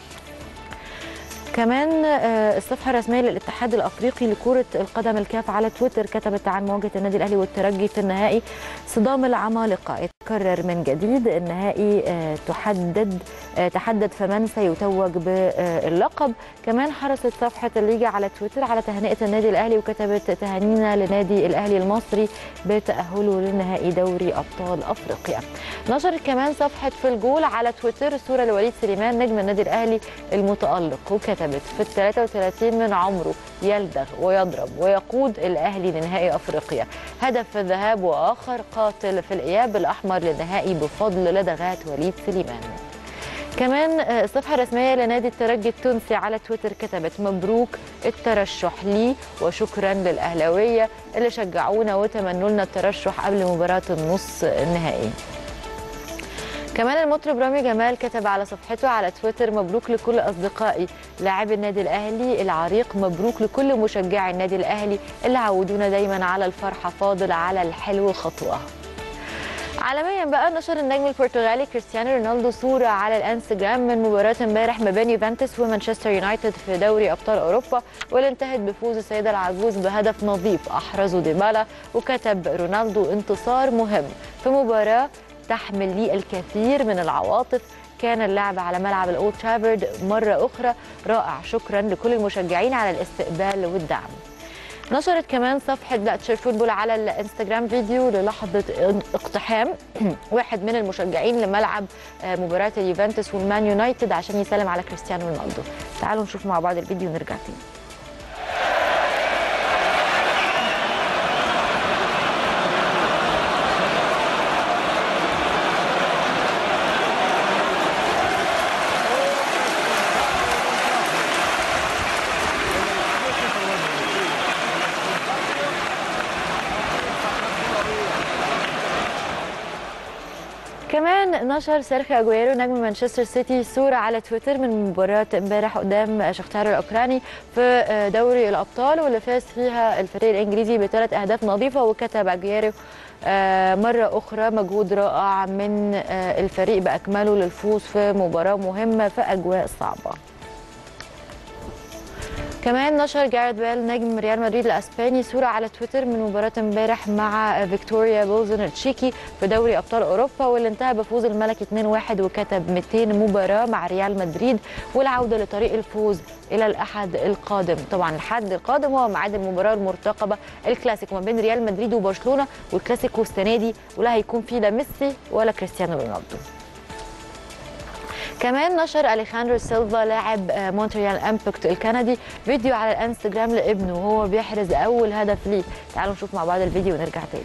كمان الصفحه الرسميه للاتحاد الافريقي لكره القدم الكاف على تويتر كتبت عن مواجهه النادي الاهلي والترجي في النهائي صدام العمالقه يتكرر من جديد النهائي تحدد تحدد فمن سيتوج باللقب كمان حرصت صفحه الليجا على تويتر على تهنئه النادي الاهلي وكتبت تهانينا لنادي الاهلي المصري بتاهله لنهائي دوري ابطال افريقيا نشرت كمان صفحه في الجول على تويتر صوره لوليد سليمان نجم النادي الاهلي المتالق وكتبت في ال 33 من عمره يلدغ ويضرب ويقود الاهلي لنهائي افريقيا هدف في الذهاب واخر قاتل في الاياب الاحمر للنهائي بفضل لدغات وليد سليمان كمان الصفحة الرسمية لنادي الترجي التونسي على تويتر كتبت مبروك الترشح لي وشكرا للأهلاوية اللي شجعونا وتمنوا لنا الترشح قبل مباراة النص النهائي كمان المطرب رامي جمال كتب على صفحته على تويتر مبروك لكل اصدقائي لاعبي النادي الاهلي العريق مبروك لكل مشجعي النادي الاهلي اللي عودونا دايما على الفرحه فاضل على الحلو خطوه عالميا بقى نشر النجم البرتغالي كريستيانو رونالدو صوره على الانستجرام من مباراه امبارح ما بين يوفنتوس ومانشستر يونايتد في دوري ابطال اوروبا واللي انتهت بفوز السيده العجوز بهدف نظيف احرزه ديبالا وكتب رونالدو انتصار مهم في مباراه تحمل لي الكثير من العواطف كان اللعب على ملعب الاولد ترافورد مره اخرى رائع شكرا لكل المشجعين على الاستقبال والدعم نشرت كمان صفحة بلاتشر فوتبول على الانستجرام فيديو للحظة اقتحام واحد من المشجعين لملعب مباراة اليوفنتوس والمان يونايتد عشان يسلم على كريستيانو رونالدو تعالوا نشوف مع بعض الفيديو ونرجع تاني كمان نشر سيرخيو اجويرو نجم مانشستر سيتي صوره على تويتر من مباراه امبارح قدام شختار الاوكراني في دوري الابطال واللي فاز فيها الفريق الانجليزي بثلاث اهداف نظيفه وكتب اجويرو آه، مرة أخرى مجهود رائع من آه، الفريق بأكمله للفوز في مباراة مهمة في أجواء صعبة كمان نشر جاريت بيل نجم ريال مدريد الاسباني صوره على تويتر من مباراه امبارح مع فيكتوريا بولزن التشيكي في دوري ابطال اوروبا واللي انتهى بفوز الملكي 2-1 وكتب 200 مباراه مع ريال مدريد والعوده لطريق الفوز الى الاحد القادم طبعا الحد القادم هو ميعاد المباراه المرتقبه الكلاسيكو ما بين ريال مدريد وبرشلونه والكلاسيكو السنه دي ولا هيكون فيه لا ميسي ولا كريستيانو رونالدو كمان نشر اليخاندرو سيلفا لاعب آه، مونتريال امباكت الكندي فيديو على الانستجرام لابنه وهو بيحرز اول هدف ليه تعالوا نشوف مع بعض الفيديو ونرجع تاني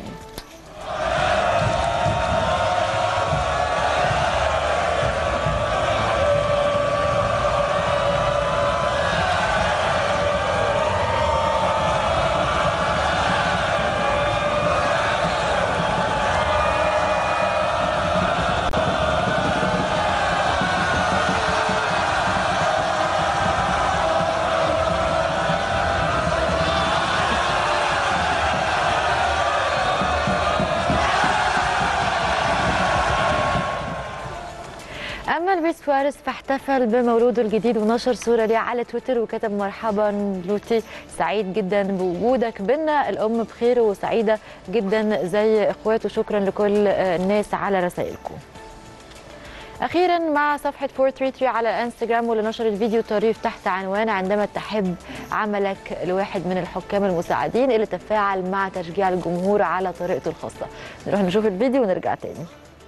اما لويس سواريز فاحتفل بمولوده الجديد ونشر صوره ليه على تويتر وكتب مرحبا لوتي سعيد جدا بوجودك بينا الام بخير وسعيده جدا زي اخواته شكرا لكل آه، الناس على رسائلكم اخيرا مع صفحه 433 على انستجرام واللي نشرت فيديو طريف تحت عنوان عندما تحب عملك لواحد من الحكام المساعدين اللي تفاعل مع تشجيع الجمهور على طريقته الخاصه نروح نشوف الفيديو ونرجع تاني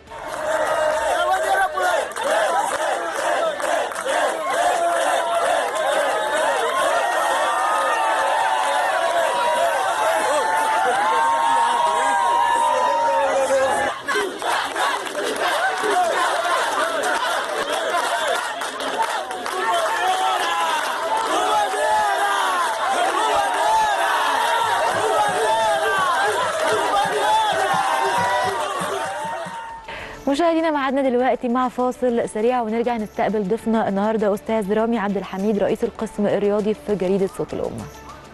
مشاهدينا معادنا دلوقتي مع فاصل سريع ونرجع نستقبل ضيفنا النهارده استاذ رامي عبد الحميد رئيس القسم الرياضي في جريده صوت الامه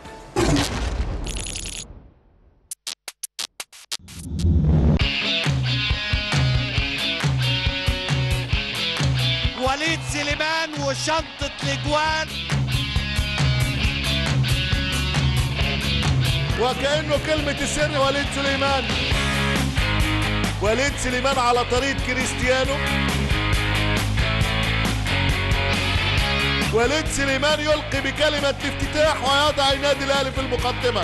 وليد سليمان وشنطة الاجوان وكأنه كلمة السر وليد سليمان وليد سليمان على طريقة كريستيانو وليد سليمان يلقي بكلمة الافتتاح ويضع النادي الأهلي في المقدمة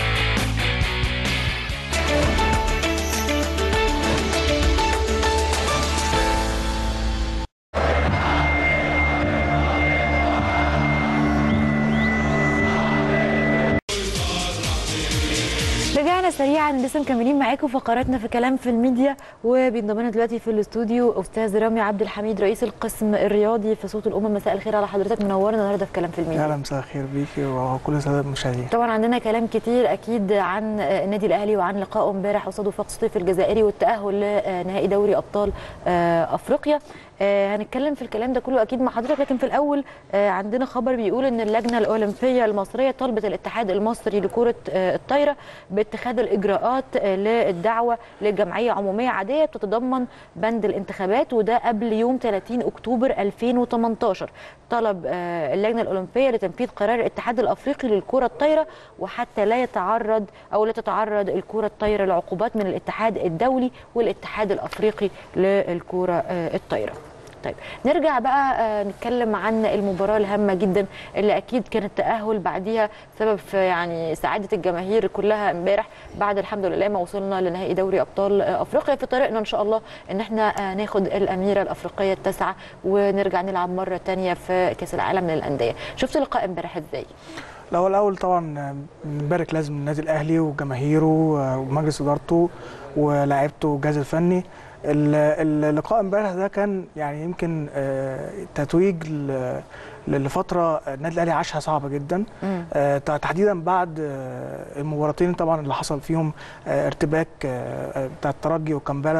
رجعنا سريعا لسه مكملين معاكم فقراتنا في كلام في الميديا وبينضم لنا دلوقتي في الاستوديو استاذ رامي عبد الحميد رئيس القسم الرياضي في صوت الامه مساء الخير على حضرتك منورنا النهارده في كلام في الميديا اهلا مساء الخير بيكي وكل الساده المشاهدين طبعا عندنا كلام كتير اكيد عن النادي الاهلي وعن لقائه امبارح قصاد وفاق سطيف الجزائري والتاهل لنهائي دوري ابطال آه، افريقيا آه، هنتكلم في الكلام ده كله اكيد مع حضرتك لكن في الاول آه، عندنا خبر بيقول ان اللجنه الاولمبيه المصريه طلبت الاتحاد المصري لكره آه، الطايره باتخاذ الاجراءات آه، للدعوه لجمعيه عموميه عاديه بتتضمن بند الانتخابات وده قبل يوم 30 اكتوبر 2018 طلب آه، اللجنه الاولمبيه لتنفيذ قرار الاتحاد الافريقي للكره الطايره وحتى لا يتعرض او لا تتعرض الكره الطايره لعقوبات من الاتحاد الدولي والاتحاد الافريقي للكره آه، الطايره طيب نرجع بقى آه، نتكلم عن المباراه الهامه جدا اللي اكيد كان التاهل بعديها سبب في يعني سعاده الجماهير كلها امبارح بعد الحمد لله ما وصلنا لنهائي دوري ابطال آه، افريقيا في طريقنا ان شاء الله ان احنا آه، ناخد الاميره الافريقيه التاسعه ونرجع نلعب مره تانية في كاس العالم للانديه شفت اللقاء امبارح ازاي الاول الاول طبعا نبارك لازم النادي الاهلي وجماهيره ومجلس ادارته ولاعيبته والجهاز الفني ال- اللقاء امبارح ده كان يعني يمكن آه، تتويج ل- لفتره النادي الاهلي عاشها صعبه جدا مم. آه، تحديدا بعد آه، المباراتين طبعا اللي حصل فيهم آه، ارتباك آه، بتاع الترجي وكمبالا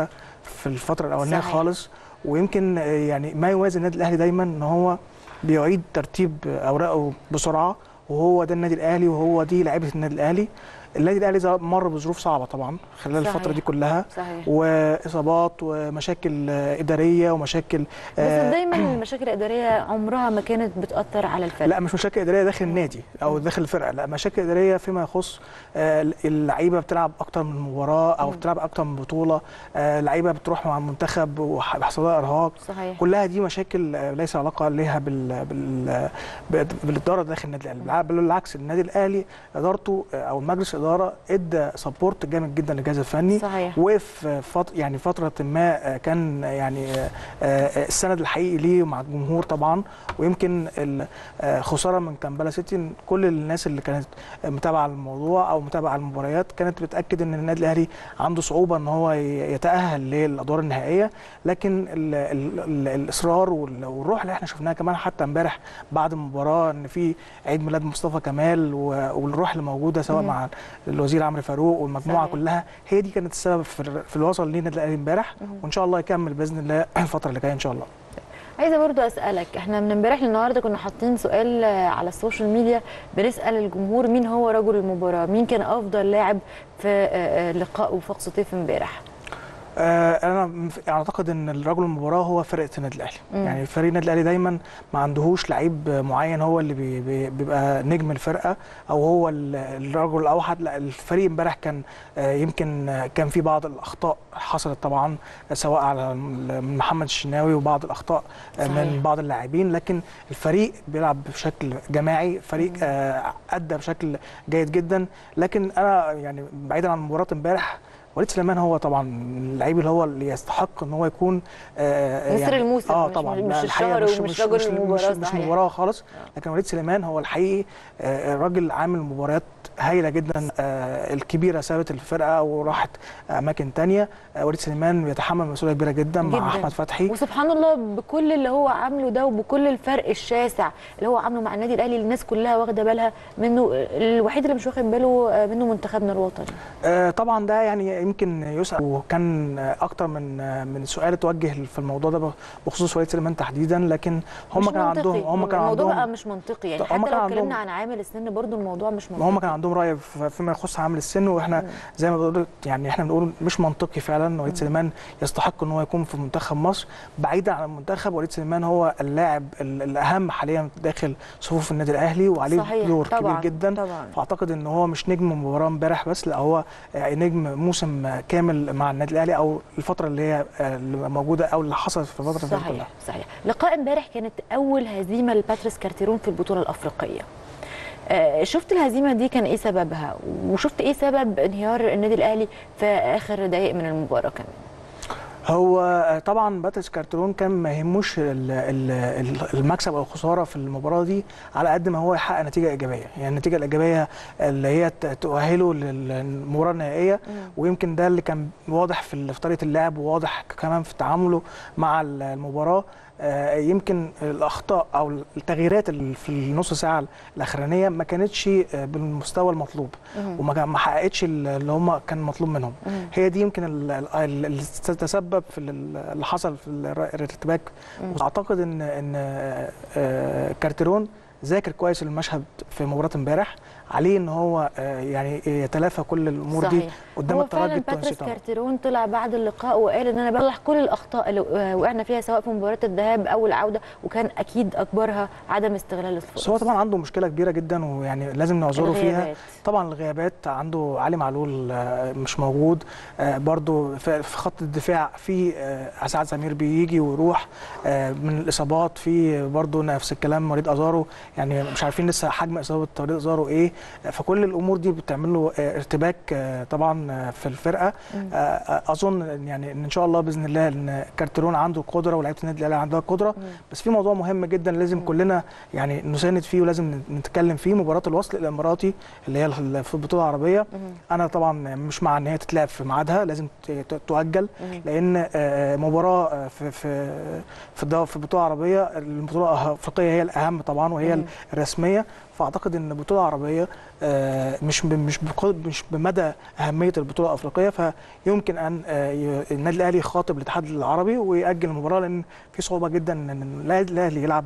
في الفتره الاولانيه صحيح. خالص ويمكن آه، يعني ما يوازي النادي الاهلي دايما ان هو بيعيد ترتيب اوراقه بسرعه وهو ده النادي الاهلي وهو دي لعيبه النادي الاهلي النادي الاهلي زي- مر بظروف صعبه طبعا خلال صحيح. الفتره دي كلها صحيح واصابات ومشاكل آه، اداريه ومشاكل بس آه، دايما المشاكل الاداريه عمرها ما كانت بتاثر على الفرق لا مش مشاكل اداريه داخل النادي او داخل الفرقه لا مشاكل اداريه فيما يخص آه، اللعيبه بتلعب اكتر من مباراه او بتلعب اكتر من بطوله آه، لعيبه بتروح مع المنتخب وبيحصل لها ارهاق صحيح كلها دي مشاكل آه، ليس علاقه ليها بال بال بال- بالاداره داخل النادي الاهلي بالع- بل بالعكس النادي الاهلي ادارته آه، او مجلس الاداره ادى سبورت جامد جدا للجهاز الفني صحيح وقف فت... يعني فترة ما آه، كان يعني آه، آه، السند الحقيقي ليه مع الجمهور طبعا ويمكن الخسارة من كامبالا سيتي إن كل الناس اللي كانت متابعة الموضوع أو متابعة المباريات كانت بتأكد إن النادي الأهلي عنده صعوبة إن هو ي- يتأهل للأدوار النهائية لكن ال... ال... ال... الإصرار وال- والروح اللي احنا شفناها كمان حتى امبارح بعد المباراة إن في عيد ميلاد مصطفى كمال و... والروح اللي موجودة سواء مم. مع الوزير عمرو فاروق والمجموعة صحيح. كلها هي دي كانت السبب في, ال- في الوصل لينا الاهلي امبارح وان شاء الله يكمل باذن الله الفتره اللي جايه ان شاء الله عايزه برضو اسالك احنا من امبارح للنهارده كنا حاطين سؤال آه، على السوشيال ميديا بنسال الجمهور مين هو رجل المباراه مين كان افضل لاعب في آه، آه، لقاء وفاق سطيف امبارح آه انا مف- اعتقد ان الرجل المباراه هو فرقه النادي الاهلي مم. يعني فريق النادي الاهلي دايما ما عندهوش لعيب معين هو اللي بي بي بيبقى نجم الفرقه او هو ال- الرجل الاوحد لا الفريق امبارح كان آه يمكن آه، كان في بعض الاخطاء حصلت طبعا سواء على م- محمد الشناوي وبعض الاخطاء آه، صحيح. من بعض اللاعبين لكن الفريق بيلعب بشكل جماعي فريق آه، ادى بشكل جيد جدا لكن انا يعني بعيدا عن مباراه امبارح وليد سليمان هو طبعا اللعيب اللي هو اللي يستحق ان هو يكون آه نصر الموسم اه مش- طبعا مش لا، الحقيقة الشهر ومش رجل مش المباراة، مش, مش صحيح. مباراه خالص لكن وليد سليمان هو الحقيقي آه راجل عامل مباريات هايله جدا آه الكبيره سابت الفرقه وراحت اماكن تانية آه وليد سليمان بيتحمل مسؤوليه كبيره جدا, مع جداً. احمد فتحي وسبحان الله بكل اللي هو عامله ده وبكل الفرق الشاسع اللي هو عامله مع النادي الاهلي اللي الناس كلها واخده بالها منه الوحيد اللي مش واخد باله آه، منه منتخبنا الوطني آه، طبعا ده يعني يمكن يسأل وكان آه، اكتر من آه، من سؤال اتوجه في الموضوع ده بخصوص وليد سليمان تحديدا لكن هم مش كان منطقي. هم هم كان الموضوع بقى عندهم مش منطقي يعني هم حتى كان لو عندهم- اتكلمنا عن عامل السن برضو الموضوع مش منطقي هم كان عندهم راي في- فيما يخص عامل السن واحنا زي ما بقول يعني احنا بنقول مش منطقي فعلا وليد سليمان يستحق ان هو يكون في منتخب مصر بعيدا عن المنتخب وليد سليمان هو اللاعب ال- الاهم حاليا داخل صفوف النادي الاهلي وعليه صحيح. دور طبعاً. كبير جدا طبعا فاعتقد ان هو مش نجم مباراه امبارح بس لا هو آه، نجم موسم كامل مع النادي الاهلي او الفتره اللي هي آه، اللي موجوده او اللي حصلت في الفتره اللي فاتت كلها صحيح صحيح لقاء امبارح كانت اول هزيمه لباتريس كارتيرون في البطوله الافريقيه آه، شفت الهزيمه دي كان ايه سببها وشفت ايه سبب انهيار النادي الاهلي في اخر دقائق من المباراه كمان هو آه، طبعا باتريس كارترون كان ما يهموش ال- ال- ال- المكسب او الخساره في المباراه دي على قد ما هو يحقق نتيجه ايجابيه يعني النتيجه الايجابيه اللي هي ت- تؤهله للمباراه النهائيه ويمكن ده اللي كان واضح في ال- في طريقه اللعب وواضح كمان في تعامله مع ال- المباراه آه، يمكن الاخطاء او التغييرات اللي في النص ساعه الاخرانيه ما كانتش آه، بالمستوى المطلوب وما كان- ما حققتش اللي هم كان مطلوب منهم هي دي يمكن ال- ال- اللي تسبب في ال- اللي حصل في الر- الارتباك واعتقد ان ان آه، آه، كارتيرون ذاكر كويس المشهد في مباراه امبارح عليه ان هو آه، يعني يتلافى كل الامور دي صحيح. قدام هو الترجي فعلا التونسي باتريس طبعا كارتيرون طلع بعد اللقاء وقال ان انا بصلح كل الاخطاء اللي آه، وقعنا فيها سواء في مباراه الذهاب او العوده وكان اكيد اكبرها عدم استغلال الفرص بس هو طبعا عنده مشكله كبيره جدا ويعني لازم نعذره فيها الغيابات. طبعا الغيابات عنده علي معلول آه، مش موجود آه، برضو في في خط الدفاع في آه، اسعد سمير بيجي ويروح آه، من الاصابات في برضو نفس الكلام وليد ازارو يعني مش عارفين لسه حجم اصابه وليد ازارو ايه آه، فكل الامور دي بتعمل له آه، ارتباك آه، طبعا آه، في الفرقه آه، آه، اظن إن يعني ان شاء الله باذن الله ان كارتيرون عنده القدره ولاعيبه النادي الاهلي عندها القدره بس في موضوع مهم جدا لازم كلنا يعني نساند فيه ولازم نتكلم فيه مباراه الوصل الاماراتي اللي هي ال- في البطوله العربيه انا طبعا مش مع ان هي تتلعب في ميعادها لازم ت- ت- تؤجل لان آه، مباراه آه، في في في الدو- في البطوله العربيه البطوله الافريقيه هي الاهم طبعا وهي ال- الرسميه فاعتقد ان البطوله العربيه آه، مش ب- مش بقدر مش بمدى اهميه البطوله الافريقيه فيمكن ان آه، ي- النادي الاهلي يخاطب الاتحاد العربي ويأجل المباراه لان في صعوبه جدا ان النادي الاهلي يلعب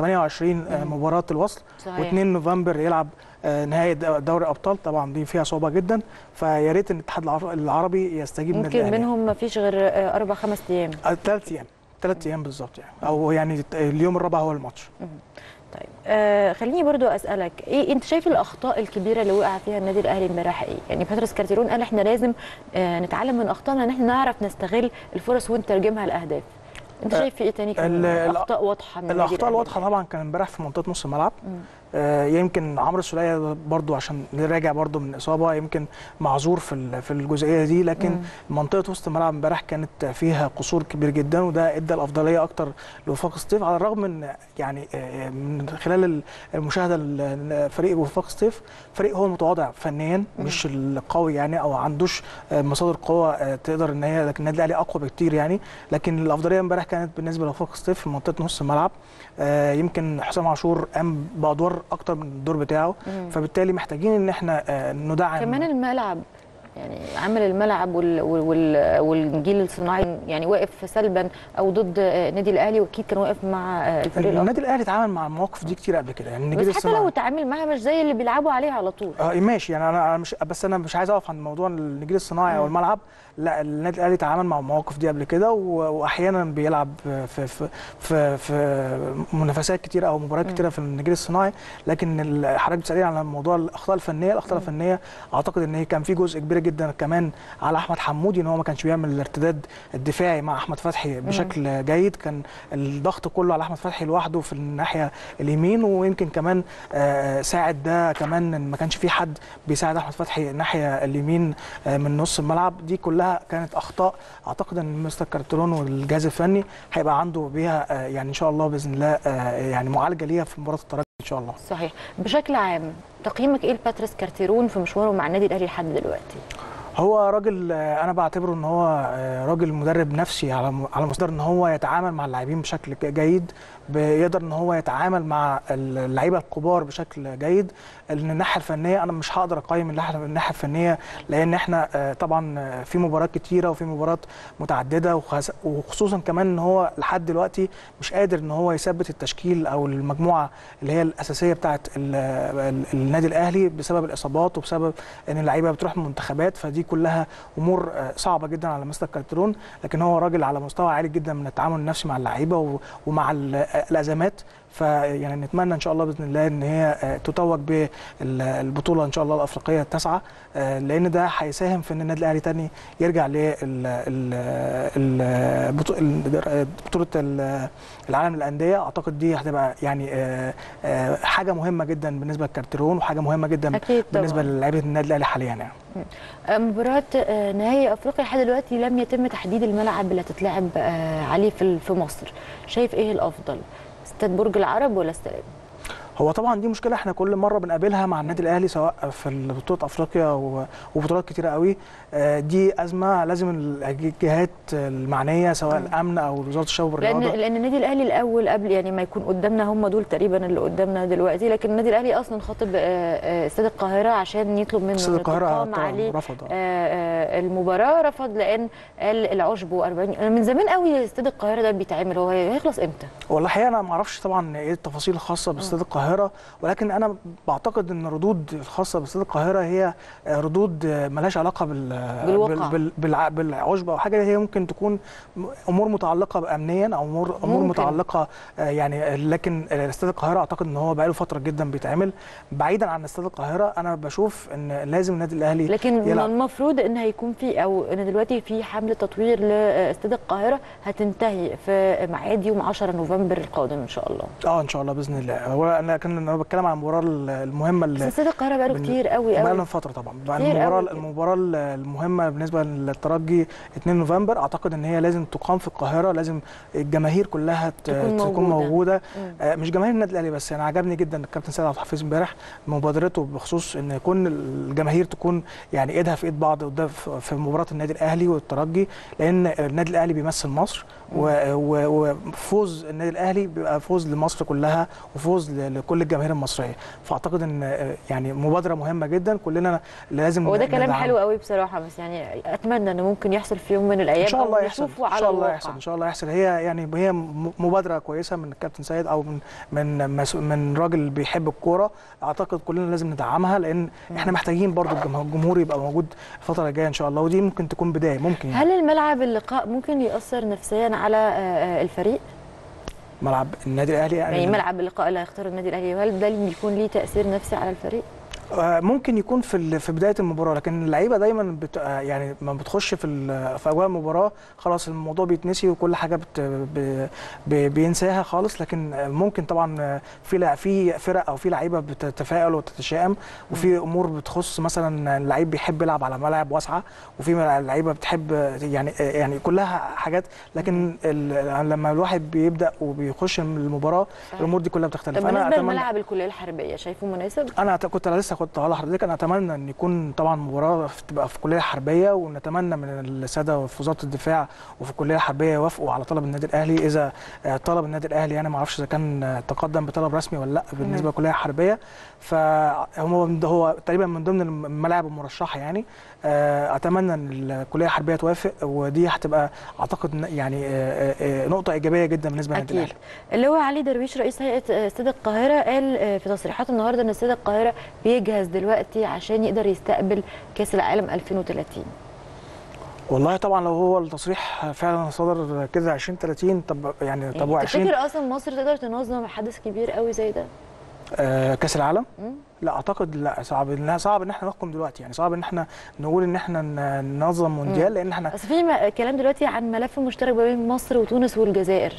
28 آه، مم. مباراه الوصل صحيح. و2 نوفمبر يلعب آه، نهائي د- دوري ابطال طبعا دي فيها صعوبه جدا فيا ريت ان الاتحاد العر- العربي يستجيب من ممكن منهم ما فيش غير آه، اربع خمس ايام ثلاث ايام ثلاث ايام بالظبط يعني او يعني اليوم الرابع هو الماتش طيب آه خليني برضو اسالك ايه انت شايف الاخطاء الكبيره اللي وقع فيها النادي الاهلي امبارح ايه يعني باتريس كارتيرون قال احنا لازم آه نتعلم من اخطائنا ان احنا نعرف نستغل الفرص ونترجمها لاهداف انت آه، شايف في ايه تاني كمان ال- ال- اخطاء واضحه من النادي الاخطاء الأهلي الواضحه امبارح؟ طبعا كان امبارح في منطقه نص الملعب مم. آه، يمكن عمرو السوليه برضو عشان راجع برضو من اصابه يمكن معذور في ال- في الجزئيه دي لكن مم. منطقه وسط الملعب امبارح كانت فيها قصور كبير جدا وده ادى الافضليه اكتر لوفاق سطيف على الرغم من يعني آه، من خلال ال- المشاهده لفريق وفاق سطيف فريق هو متواضع فنيا مش القوي يعني او عندوش آه، مصادر قوه آه، تقدر ان هي لكن النادي الاهلي اقوى بكتير يعني لكن الافضليه امبارح كانت بالنسبه لوفاق سطيف في منطقه نص الملعب آه، يمكن حسام عاشور قام بادوار اكتر من الدور بتاعه مم. فبالتالي محتاجين ان احنا آه، ندعم كمان الملعب يعني عمل الملعب وال وال والجيل الصناعي يعني واقف سلبا او ضد آه، النادي الاهلي واكيد كان واقف مع آه، الفريق الاخر النادي الاهلي اتعامل مع المواقف دي كتير قبل كده يعني النجيل بس حتى الصناعي- لو اتعامل معاها مش زي اللي بيلعبوا عليه على طول اه ماشي يعني انا أنا مش بس انا مش عايز اقف عند موضوع النجيل الصناعي او مم. الملعب لا النادي الاهلي تعامل مع المواقف دي قبل كده و- واحيانا بيلعب في في في, في منافسات كتيره او مباريات مم. كتيره في النجيل الصناعي لكن ال- حضرتك بتسالني على موضوع الاخطاء الفنيه الاخطاء مم. الفنيه اعتقد ان هي كان في جزء كبير جدا كمان على احمد حمودي ان هو ما كانش بيعمل الارتداد الدفاعي مع احمد فتحي بشكل جيد كان الضغط كله على احمد فتحي لوحده في الناحيه اليمين ويمكن كمان آه، ساعد ده كمان ان ما كانش في حد بيساعد احمد فتحي الناحيه اليمين آه، من نص الملعب دي كلها كانت اخطاء اعتقد ان مستر كارترون والجهاز الفني هيبقى عنده بيها آه، يعني ان شاء الله باذن الله آه، يعني معالجه ليها في مباراه الترجي ان شاء الله صحيح بشكل عام تقييمك ايه لباتريس كارتيرون في مشواره مع النادي الاهلي لحد دلوقتي هو راجل آه، انا بعتبره ان هو آه، راجل مدرب نفسي على على مصدر ان هو يتعامل مع اللاعبين بشكل ج- جيد بيقدر ان هو يتعامل مع اللعيبه الكبار بشكل جيد لان الناحيه الفنيه انا مش هقدر اقيم الناحيه الناحية الفنيه لان احنا آه، طبعا آه، في مباريات كتيره وفي مباريات متعدده وخس- وخصوصا كمان ان هو لحد دلوقتي مش قادر ان هو يثبت التشكيل او المجموعه اللي هي الاساسيه بتاعه ال- ال- النادي الاهلي بسبب الاصابات وبسبب ان اللعيبه بتروح من منتخبات فدي كلها امور آه، صعبه جدا على مستر كارترون لكن هو راجل على مستوى عالي جدا من التعامل النفسي مع اللعيبه و- ومع ال- الازمات فيعني نتمنى ان شاء الله باذن الله ان هي آه، تتوج بالبطوله ان شاء الله الافريقيه التاسعه آه، لان ده هيساهم في ان النادي الاهلي تاني يرجع لبطوله العالم للانديه اعتقد دي هتبقى يعني آه، آه، حاجه مهمه جدا بالنسبه لكارترون وحاجه مهمه جدا اكيد بالنسبه طبعا للاعيبه النادي الاهلي حاليا يعني آه، مباراة آه، نهائي افريقيا لحد دلوقتي لم يتم تحديد الملعب اللي هتتلعب آه، عليه في في مصر شايف ايه الافضل استاد برج العرب ولا استاد هو طبعا دي مشكله احنا كل مره بنقابلها مع النادي الاهلي سواء في بطوله افريقيا و- وبطولات كتيره قوي آه، دي ازمه لازم الجهات المعنيه سواء الامن او وزاره الشباب لان والرياضه لان النادي الاهلي الاول قبل يعني ما يكون قدامنا هم دول تقريبا اللي قدامنا دلوقتي لكن النادي الاهلي اصلا خاطب آه، آه، استاد القاهره عشان يطلب منه استاد إن القاهره تقام طبعا عليه رفض آه، آه، المباراه رفض لان قال العشب و40 انا من زمان قوي استاد القاهره ده بيتعمل هو هيخلص امتى؟ والله الحقيقه انا ما اعرفش طبعا ايه التفاصيل الخاصه باستاد القاهره ولكن انا بعتقد ان الردود الخاصه باستاد القاهره هي آه، ردود آه، ملهاش علاقه بال بالواقع. بال- بال- بالع- بالعشبه او حاجه هي ممكن تكون م- امور متعلقه بامنيا او امور امور ممكن. متعلقه آه، يعني لكن آه، استاد القاهره اعتقد ان هو بقاله فتره جدا بيتعمل بعيدا عن استاد القاهره انا بشوف ان لازم النادي الاهلي لكن يلعب. المفروض ان هيكون في او ان دلوقتي في حمله تطوير لاستاد القاهره هتنتهي في ميعاد يوم 10 نوفمبر القادم ان شاء الله اه ان شاء الله باذن الله هو انا كان انا بتكلم عن المباراه المهمه بس اللي استاد القاهره بقاله بن- كتير قوي بقى قوي لنا فتره طبعا بقى كتير المباراه قوي كده. المباراه المهمه بالنسبه للترجي 2 نوفمبر اعتقد ان هي لازم تقام في القاهره لازم الجماهير كلها ت- تكون تكون موجودة. موجوده مم. آه، مش جماهير النادي الاهلي بس انا عجبني جدا الكابتن سيد عبد الحفيظ امبارح مبادرته بخصوص ان يكون الجماهير تكون يعني ايدها في ايد بعض قدام في في مباراه النادي الاهلي والترجي لان النادي الاهلي بيمثل مصر و- و- وفوز النادي الاهلي بيبقى فوز لمصر كلها وفوز ل- كل الجماهير المصريه فاعتقد ان آه، يعني مبادره مهمه جدا كلنا لازم هو ده كلام ندعمها. حلو قوي بصراحه بس يعني اتمنى انه ممكن يحصل في يوم من الايام ان شاء أو الله يحصل نشوفه ان على شاء الله الواقع. يحصل ان شاء الله يحصل هي يعني هي م- مبادره كويسه من الكابتن سيد او من من مس- من راجل بيحب الكوره اعتقد كلنا لازم ندعمها لان احنا محتاجين برضو الجمه- الجمهور يبقى موجود الفتره الجايه ان شاء الله ودي ممكن تكون بدايه ممكن يعني هل الملعب اللقاء ممكن ياثر نفسيا على آه، آه، الفريق ملعب النادي الاهلي يعني ملعب اللقاء اللي هيختاره النادي الاهلي هل ده اللي بيكون ليه تاثير نفسي على الفريق آه، ممكن يكون في ال- في بدايه المباراه لكن اللعيبه دايما بت آه، يعني لما بتخش في ال- في اجواء المباراه خلاص الموضوع بيتنسي وكل حاجه بت ب- ب- بينساها خالص لكن آه، ممكن طبعا آه، في لا- في فرق او في لعيبه بتتفائل وتتشائم وفي امور بتخص مثلا اللعيب بيحب يلعب على ملاعب واسعه وفي لعيبه بتحب آه، يعني آه، يعني كلها حاجات لكن ال- لما الواحد بيبدا وبيخش المباراه صحيح. الامور دي كلها طب بتختلف بالنسبه لملعب الكليه الحربيه شايفه مناسب انا أت- كنت لسه كنت هقول لحضرتك انا اتمنى ان يكون طبعا مباراه في- تبقى في كليه حربيه ونتمنى من الساده في وزاره الدفاع وفي الكليه الحربيه يوافقوا على طلب النادي الاهلي اذا آه، طلب النادي الاهلي انا ما اعرفش اذا كان آه، تقدم بطلب رسمي ولا لا بالنسبه للكليه الحربيه فهو من- هو تقريبا من ضمن الملاعب المرشحه يعني آه، اتمنى ان الكليه الحربيه توافق ودي هتبقى اعتقد ن- يعني آه، آه، نقطه ايجابيه جدا بالنسبه للنادي اكيد الاهلي اللي هو علي درويش رئيس هيئه آه، استاد القاهره قال آه، في تصريحاته النهارده ان استاد القاهره بيجهز دلوقتي عشان يقدر يستقبل كاس العالم 2030 والله طبعا لو هو التصريح فعلا صدر كده 2030 طب يعني طب هو يعني 20 تفتكر اصلا مصر تقدر تنظم حدث كبير قوي زي ده آه كاس العالم مم. لا اعتقد لا صعب انها صعب ان احنا نحكم دلوقتي يعني صعب ان احنا نقول ان احنا ن- ننظم مونديال لان احنا بس في م- كلام دلوقتي عن ملف مشترك ما بين مصر وتونس والجزائر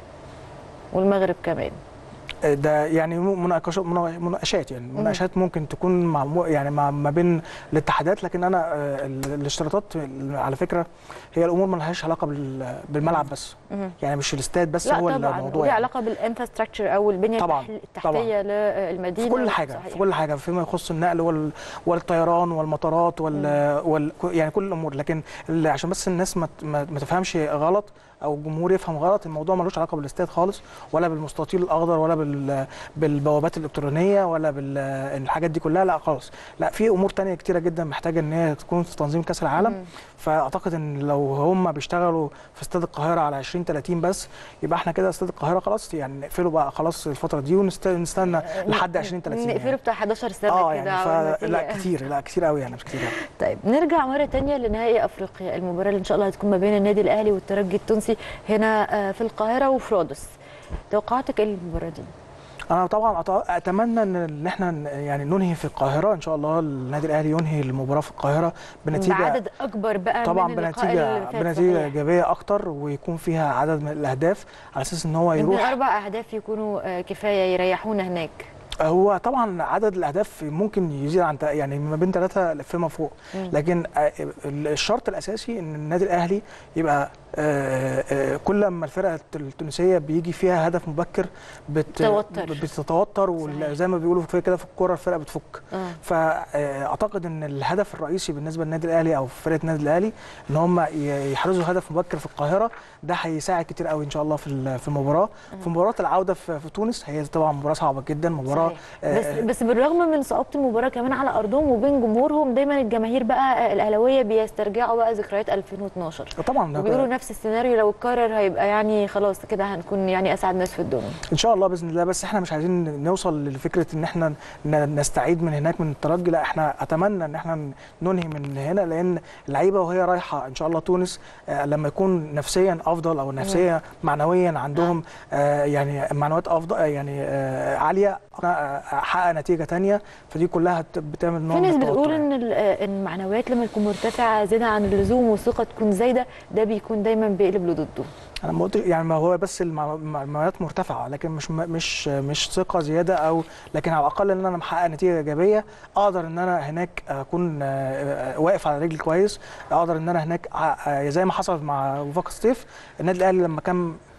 والمغرب كمان آه، ده يعني مناقشات مناقشات يعني مناقشات ممكن تكون مع مو- يعني مع ما بين الاتحادات لكن انا آه، ال- الاشتراطات على فكره هي الامور ما لهاش علاقه بال- بالملعب بس مم. يعني مش الاستاد بس لا هو طبعا الموضوع وليه يعني. علاقه بالانفراستراكشر او البنيه طبعاً، التح- التحتيه للمدينه في كل حاجه صحيح. في كل حاجه فيما يخص النقل وال... والطيران والمطارات وال... وال... يعني كل الامور لكن ال- عشان بس الناس ما, ت- ما... ما تفهمش غلط او الجمهور يفهم غلط الموضوع ملوش علاقه بالاستاد خالص ولا بالمستطيل الاخضر ولا بال... بالبوابات الالكترونيه ولا بالحاجات دي كلها لا خالص لا في امور تانية كتيره جدا محتاجه ان هي تكون في تنظيم كاس العالم مم. فاعتقد ان لو هم بيشتغلوا في استاد القاهره على 20 30 بس يبقى احنا كده استاد القاهره خلاص يعني نقفله بقى خلاص الفتره دي ونستنى لحد 20 30 نقفله يعني. بتاع 11 سنه اه كده يعني عقبال ما ف... لا تيجي. كتير لا كتير قوي يعني مش كتير يعني. طيب نرجع مره تانية لنهائي افريقيا المباراه اللي ان شاء الله هتكون ما بين النادي الاهلي والترجي التونسي هنا آه، في القاهره وفي رودس توقعاتك ايه للمباراه دي؟ انا طبعا أت- اتمنى ان إن احنا ن- يعني ننهي في القاهره ان شاء الله النادي الاهلي ينهي المباراه في القاهره بنتيجه بعدد اكبر بقى طبعا من اللقاء بنتيجه اللي فات بنتيجه صحيح. ايجابيه اكتر ويكون فيها عدد من الاهداف على اساس ان هو يمكن يروح اربع اهداف يكونوا آه، كفايه يريحونا هناك هو طبعا عدد الاهداف ممكن يزيد عن تا- يعني ما بين ثلاثه فيما فوق مم. لكن آه، الشرط الاساسي ان النادي الاهلي يبقى آه، آه، كل ما الفرقه التونسيه بيجي فيها هدف مبكر بت توتر. بتتوتر وزي ما بيقولوا في كده في الكوره الفرقه بتفك آه. فاعتقد ان الهدف الرئيسي بالنسبه للنادي الاهلي او فرقه النادي الاهلي ان هم ي- يحرزوا هدف مبكر في القاهره ده هيساعد كتير قوي ان شاء الله في ال- في المباراه في مباراه العوده في في تونس هي طبعا مباراه صعبه جدا مباراه صحيح. آه، بس بس بالرغم من صعوبه المباراه كمان على ارضهم وبين جمهورهم دايما الجماهير بقى آه، الاهلاويه بيسترجعوا بقى ذكريات 2012 طبعا وبيقولوا نفس السيناريو لو اتكرر هيبقى يعني خلاص كده هنكون يعني اسعد ناس في الدنيا ان شاء الله باذن الله بس احنا مش عايزين نوصل لفكره ان احنا ن- نستعيد من هناك من الترجي لا احنا اتمنى ان احنا ننهي من هنا لان اللعيبه وهي رايحه ان شاء الله تونس آه، لما يكون نفسيا افضل او نفسيا معنويا عندهم آه، يعني معنويات افضل آه، يعني آه، عاليه آه، حقق نتيجه تانية فدي كلها بت- بتعمل نوع في من ناس التوتر بتقول يعني. ان ال- آه، إن المعنويات لما تكون مرتفعه زياده عن اللزوم والثقه تكون زايده ده بيكون دايما بيقلب لضده انا ما قلتش يعني ما هو بس المع- المعنويات مرتفعه لكن مش مش مش ثقه زياده او لكن على الاقل ان انا محقق نتيجه ايجابيه اقدر ان انا هناك اكون آه، آه، واقف على رجلي كويس اقدر ان انا هناك آه، آه، زي ما حصل مع وفاق ستيف النادي الاهلي لما كان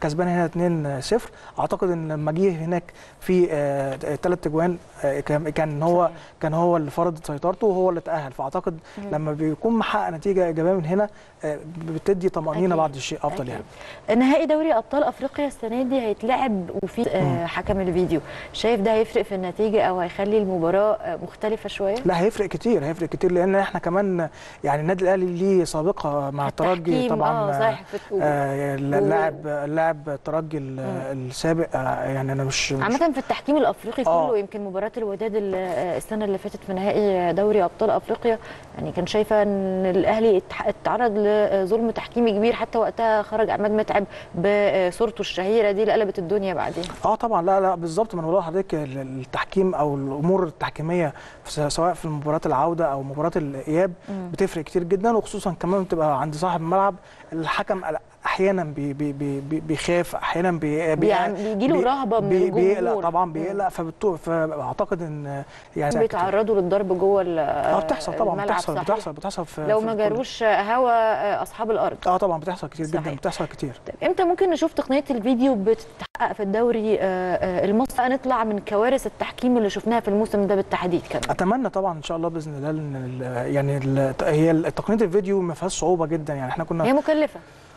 كسبان هنا 2-0 اعتقد ان لما جه هناك في ثلاث اجوان آه، كان كان هو صحيح. كان هو اللي فرض سيطرته وهو اللي تاهل فاعتقد لما بيكون محقق نتيجه ايجابيه من هنا آه، بتدي طمانينه أكيد. بعض الشيء افضل يعني أكيد. نهائي دوري ابطال افريقيا السنه دي هيتلعب وفي آه، حكم الفيديو شايف ده هيفرق في النتيجه او هيخلي المباراه آه، مختلفه شويه لا هيفرق كتير هيفرق كتير لان احنا كمان يعني النادي الاهلي ليه سابقه مع الترجي التحكيم، طبعا اه صحيح في آه، اللاعب اللاعب الترجي ال- السابق آه، يعني انا مش مش- عامة في التحكيم الافريقي آه. كله يمكن مباراة الوداد ال- السنة اللي فاتت في نهائي دوري ابطال افريقيا يعني كان شايفة ان الاهلي اتح- اتعرض لظلم تحكيمي كبير حتى وقتها خرج عماد متعب بصورته الشهيرة دي اللي قلبت الدنيا بعدين اه طبعا لا لا بالظبط ما انا بقول لحضرتك ال- التحكيم او الامور التحكيميه في س- سواء في مباراه العوده او مباراه الاياب بتفرق كتير جدا وخصوصا كمان بتبقى عند صاحب الملعب الحكم احيانا بي بي بي بي- بيخاف احيانا بي بي بيعم- بيجيله رهبة من بي بيقلق الجمهور. طبعا بيقلق فبتو فاعتقد ان يعني بيتعرضوا للضرب جوه ال- اه بتحصل طبعا الملعب بتحصل صحيح. بتحصل بتحصل في لو في ما كل- جاروش هوا اصحاب الارض اه طبعا بتحصل كتير صحيح. جدا بتحصل كتير طيب امتى ممكن نشوف تقنيه الفيديو بتتحقق في الدوري آه، آه، المصري نطلع من كوارث التحكيم اللي شفناها في الموسم ده بالتحديد كمان اتمنى طبعا ان شاء الله باذن الله ان ال- يعني ال- هي تقنيه الفيديو ما فيهاش صعوبه جدا يعني احنا كنا هي مكلفه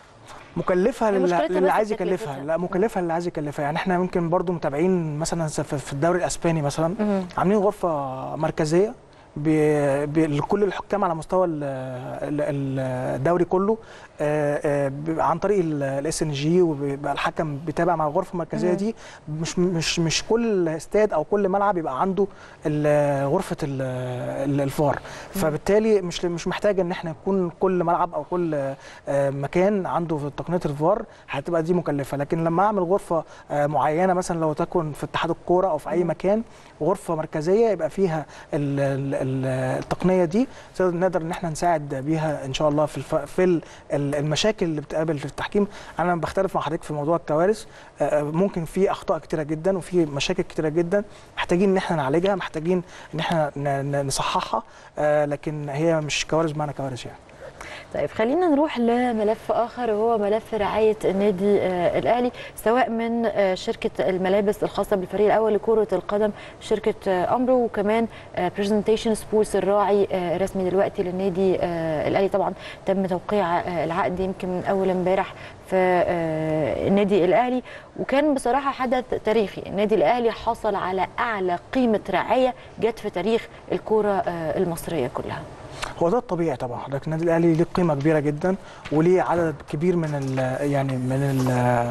مكلفه هي للي, مشكلتها للي بس عايز في يكلفها تكلفتها. لا مكلفه للي عايز يكلفها يعني احنا ممكن برضو متابعين مثلا في في الدوري الاسباني مثلا عاملين غرفه مركزيه ب- ب- لكل الحكام على مستوى ال- ال- الدوري كله آه، آه، ب- عن طريق الاس ان جي وبيبقى الحكم بيتابع مع الغرفه المركزيه دي مش مش مش كل استاد او كل ملعب يبقى عنده ال- غرفه ال- ال- الفار فبالتالي مش مش محتاج ان احنا يكون كل ملعب او كل آه، مكان عنده في تقنيه الفار هتبقى دي مكلفه لكن لما اعمل غرفه آه، معينه مثلا لو تكن في اتحاد الكوره او في اي مكان غرفه مركزيه يبقى فيها ال- ال- ال- التقنيه دي تقدر- نقدر ان احنا نساعد بيها ان شاء الله في الف... في ال- ال- المشاكل اللي بتقابل في التحكيم انا بختلف مع حضرتك في موضوع الكوارث آه، ممكن في اخطاء كتيره جدا وفي مشاكل كتيره جدا محتاجين ان احنا نعالجها محتاجين ان احنا ن- ن- نصححها آه، لكن هي مش كوارث بمعنى كوارث يعني طيب خلينا نروح لملف اخر وهو ملف رعايه النادي آه، الاهلي سواء من آه، شركه الملابس الخاصه بالفريق الاول لكره القدم شركه آه، امرو وكمان برزنتيشن سبورتس الراعي آه، رسمي دلوقتي للنادي آه، الاهلي طبعا تم توقيع آه، العقد يمكن من اول امبارح في آه، النادي الاهلي وكان بصراحه حدث تاريخي النادي الاهلي حصل على اعلى قيمه رعايه جت في تاريخ الكره آه، المصريه كلها هو ده الطبيعي طبعا حضرتك النادي الاهلي ليه قيمه كبيره جدا وليه عدد كبير من ال يعني من ال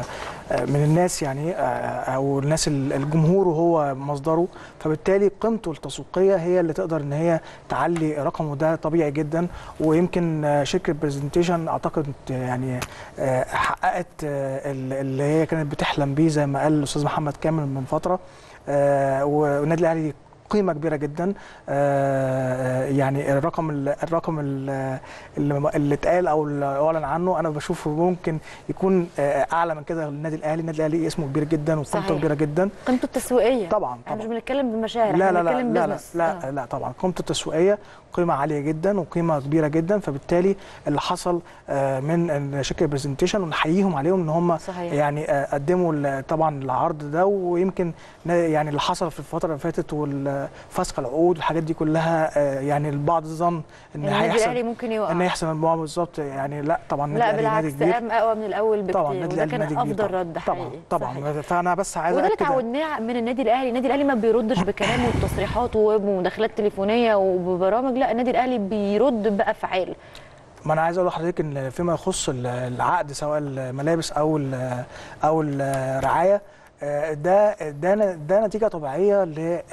من الناس يعني او الناس ال- الجمهور وهو مصدره فبالتالي قيمته التسويقيه هي اللي تقدر ان هي تعلي رقمه ده طبيعي جدا ويمكن شركه برزنتيشن اعتقد يعني حققت اللي هي كانت بتحلم بيه زي ما قال الاستاذ محمد كامل من فتره والنادي الاهلي قيمه كبيره جدا آه، يعني الرقم ال- الرقم ال- اللي اللي اتقال او اللي اعلن عنه انا بشوفه ممكن يكون آه، اعلى من كده للنادي الاهلي النادي الاهلي اسمه كبير جدا وقيمته صحيح. كبيره جدا قيمته التسويقيه طبعا احنا مش طبعا بنتكلم بمشاعر لا احنا لا لا بنتكلم لا لا, بزنس لا, لا طبعا قيمته التسويقيه قيمه عاليه جدا وقيمه كبيره جدا فبالتالي اللي حصل آه، من شركه برزنتيشن ونحييهم عليهم ان هم صحيح. يعني آه، قدموا ال- طبعا العرض ده ويمكن ن- يعني اللي حصل في الفتره اللي فاتت والفسخ العقود والحاجات دي كلها آه، يعني البعض ظن ان النادي هيحصل الاهلي ممكن يوقع ان يحصل الموضوع بالظبط يعني لا طبعا النادي لا الأهلي نادي بالعكس كبير قام اقوى من الاول بكتير طبعا النادي وده الاهلي كان نادي كبير افضل طبعا رد طبعا حقيقي طبعا صحيح. فانا بس عايز وده اللي اكد اتعودناه من النادي الاهلي النادي الاهلي ما بيردش بكلامه وتصريحاته ومداخلات تليفونيه وببرامج لا النادي الاهلي بيرد بافعال ما انا عايز اقول لحضرتك ان فيما يخص ال- العقد سواء الملابس او ال- او الرعايه آه، ده ده ده نتيجه طبيعيه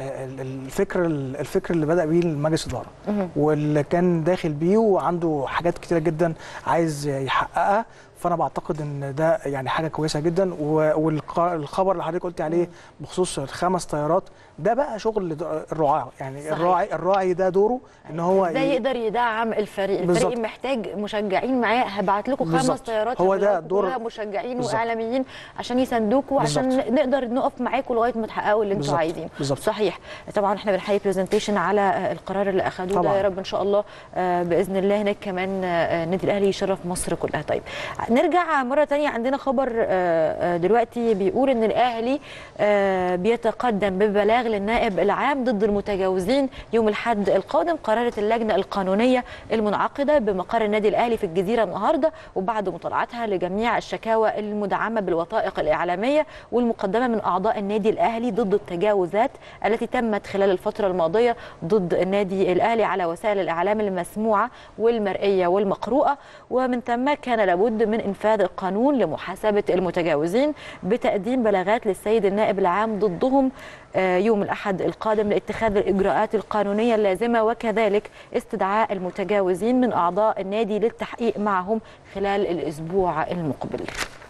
للفكر الفكر اللي بدا بيه المجلس الاداره واللي كان داخل بيه وعنده حاجات كتيره جدا عايز يحققها فانا بعتقد ان ده يعني حاجه كويسه جدا والخبر اللي حضرتك قلت عليه بخصوص الخمس طيارات ده بقى شغل الرعاه يعني صحيح. الراعي الراعي ده دوره ان هو ده ي- يقدر يدعم الفريق بالظبط. الفريق محتاج مشجعين معاه هبعت لكم خمس بالظبط. طيارات هو ده هبعت لكم دور- كلها مشجعين بالظبط. واعلاميين عشان يساندوكوا عشان بالظبط. نقدر نقف معاكم لغايه ما تحققوا اللي انتم بالظبط. عايزينه بالظبط. صحيح طبعا احنا بنحيي برزنتيشن على آه، القرار اللي اخذوه ده طبعاً. يا رب ان شاء الله آه، باذن الله هناك كمان آه، النادي الاهلي يشرف مصر كلها طيب نرجع مرة تانية عندنا خبر آه، آه، دلوقتي بيقول ان الاهلي آه، بيتقدم ببلاغ للنائب العام ضد المتجاوزين يوم الاحد القادم قررت اللجنة القانونية المنعقدة بمقر النادي الاهلي في الجزيرة النهاردة وبعد مطالعتها لجميع الشكاوى المدعمة بالوثائق الاعلامية والمقدمة من اعضاء النادي الاهلي ضد التجاوزات التي تمت خلال الفترة الماضية ضد النادي الاهلي على وسائل الاعلام المسموعة والمرئية والمقروءة ومن ثم كان لابد من انفاذ القانون لمحاسبه المتجاوزين بتقديم بلاغات للسيد النائب العام ضدهم آه، يوم الاحد القادم لاتخاذ الاجراءات القانونيه اللازمه وكذلك استدعاء المتجاوزين من اعضاء النادي للتحقيق معهم خلال الاسبوع المقبل.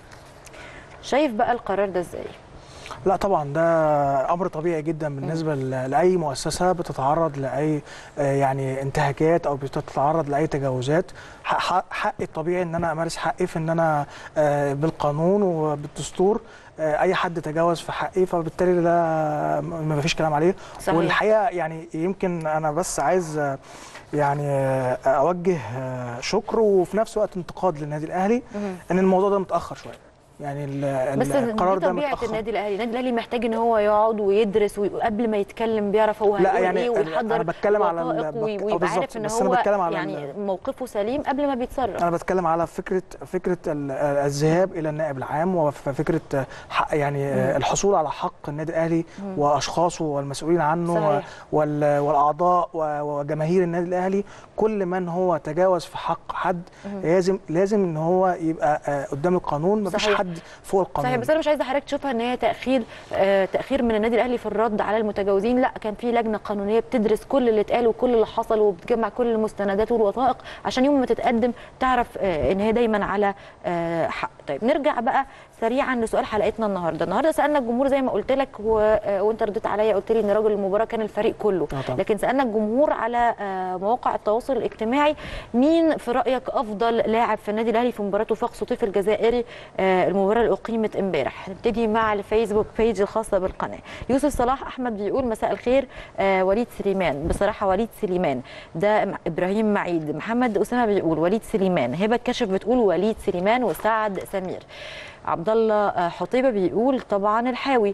شايف بقى القرار ده ازاي؟ لا طبعا ده امر طبيعي جدا بالنسبه ل- لاي مؤسسه بتتعرض لاي آه، يعني انتهاكات او بتتعرض لاي تجاوزات حق- حق- حقي الطبيعي ان انا امارس حقي في ان انا آه، بالقانون وبالدستور آه، اي حد تجاوز في حقي فبالتالي ده ما فيش كلام عليه صحيح. والحقيقه يعني يمكن انا بس عايز آه، يعني آه، اوجه آه، شكر وفي نفس الوقت انتقاد للنادي الاهلي ان الموضوع ده متاخر شويه يعني ال- بس القرار دي ده طبيعه متاخر النادي الاهلي، النادي الاهلي محتاج ان هو يقعد ويدرس وقبل ما يتكلم بيعرف هو لا هيقول يعني ايه أنا- ويحضر أنا بتكلم على ال- وثائق بك- وي- آه ويبقى بالظبط، عارف ان بس أنا هو بتكلم على يعني ال- موقفه سليم قبل ما بيتصرف. انا بتكلم على فكره فكره ال- الذهاب الى النائب العام وفكره حق يعني الحصول على حق النادي الاهلي واشخاصه والمسؤولين عنه صحيح. وال- والاعضاء و- وجماهير النادي الاهلي كل من هو تجاوز في حق حد لازم لازم ان هو يبقى آه، قدام القانون مفيش صحيح. حد فوق القانون صحيح بس انا مش عايزه حضرتك تشوفها ان هي تاخير آه تاخير من النادي الاهلي في الرد على المتجاوزين لا كان في لجنه قانونيه بتدرس كل اللي اتقال وكل اللي حصل وبتجمع كل المستندات والوثائق عشان يوم ما تتقدم تعرف آه ان هي دايما على آه حق طيب نرجع بقى سريعا لسؤال حلقتنا النهارده النهارده سالنا الجمهور زي ما قلت لك و... آه وانت رديت عليا قلت لي ان رجل المباراه كان الفريق كله آه طبعا. لكن سالنا الجمهور على آه مواقع التواصل الاجتماعي مين في رايك افضل لاعب في النادي الاهلي في مباراه وفاق سطيف الجزائري آه المباراه اللي اقيمت امبارح نبتدي مع الفيسبوك بيج الخاصه بالقناه يوسف صلاح احمد بيقول مساء الخير آه وليد سليمان بصراحه وليد سليمان ده م- ابراهيم معيد محمد اسامه بيقول وليد سليمان هبه كشف بتقول وليد سليمان وسعد سمير عبد الله آه، حطيبه بيقول طبعا الحاوي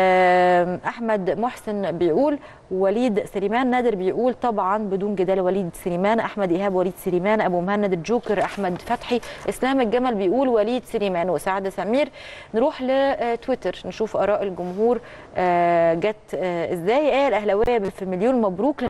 آم، احمد محسن بيقول وليد سليمان نادر بيقول طبعا بدون جدال وليد سليمان احمد ايهاب وليد سليمان ابو مهند الجوكر احمد فتحي اسلام الجمل بيقول وليد سليمان وسعد سمير نروح لتويتر نشوف اراء الجمهور آه، جت آه، ازاي ايه الاهلاويه في مليون مبروك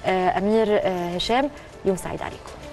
آه، امير آه، هشام يوم سعيد عليكم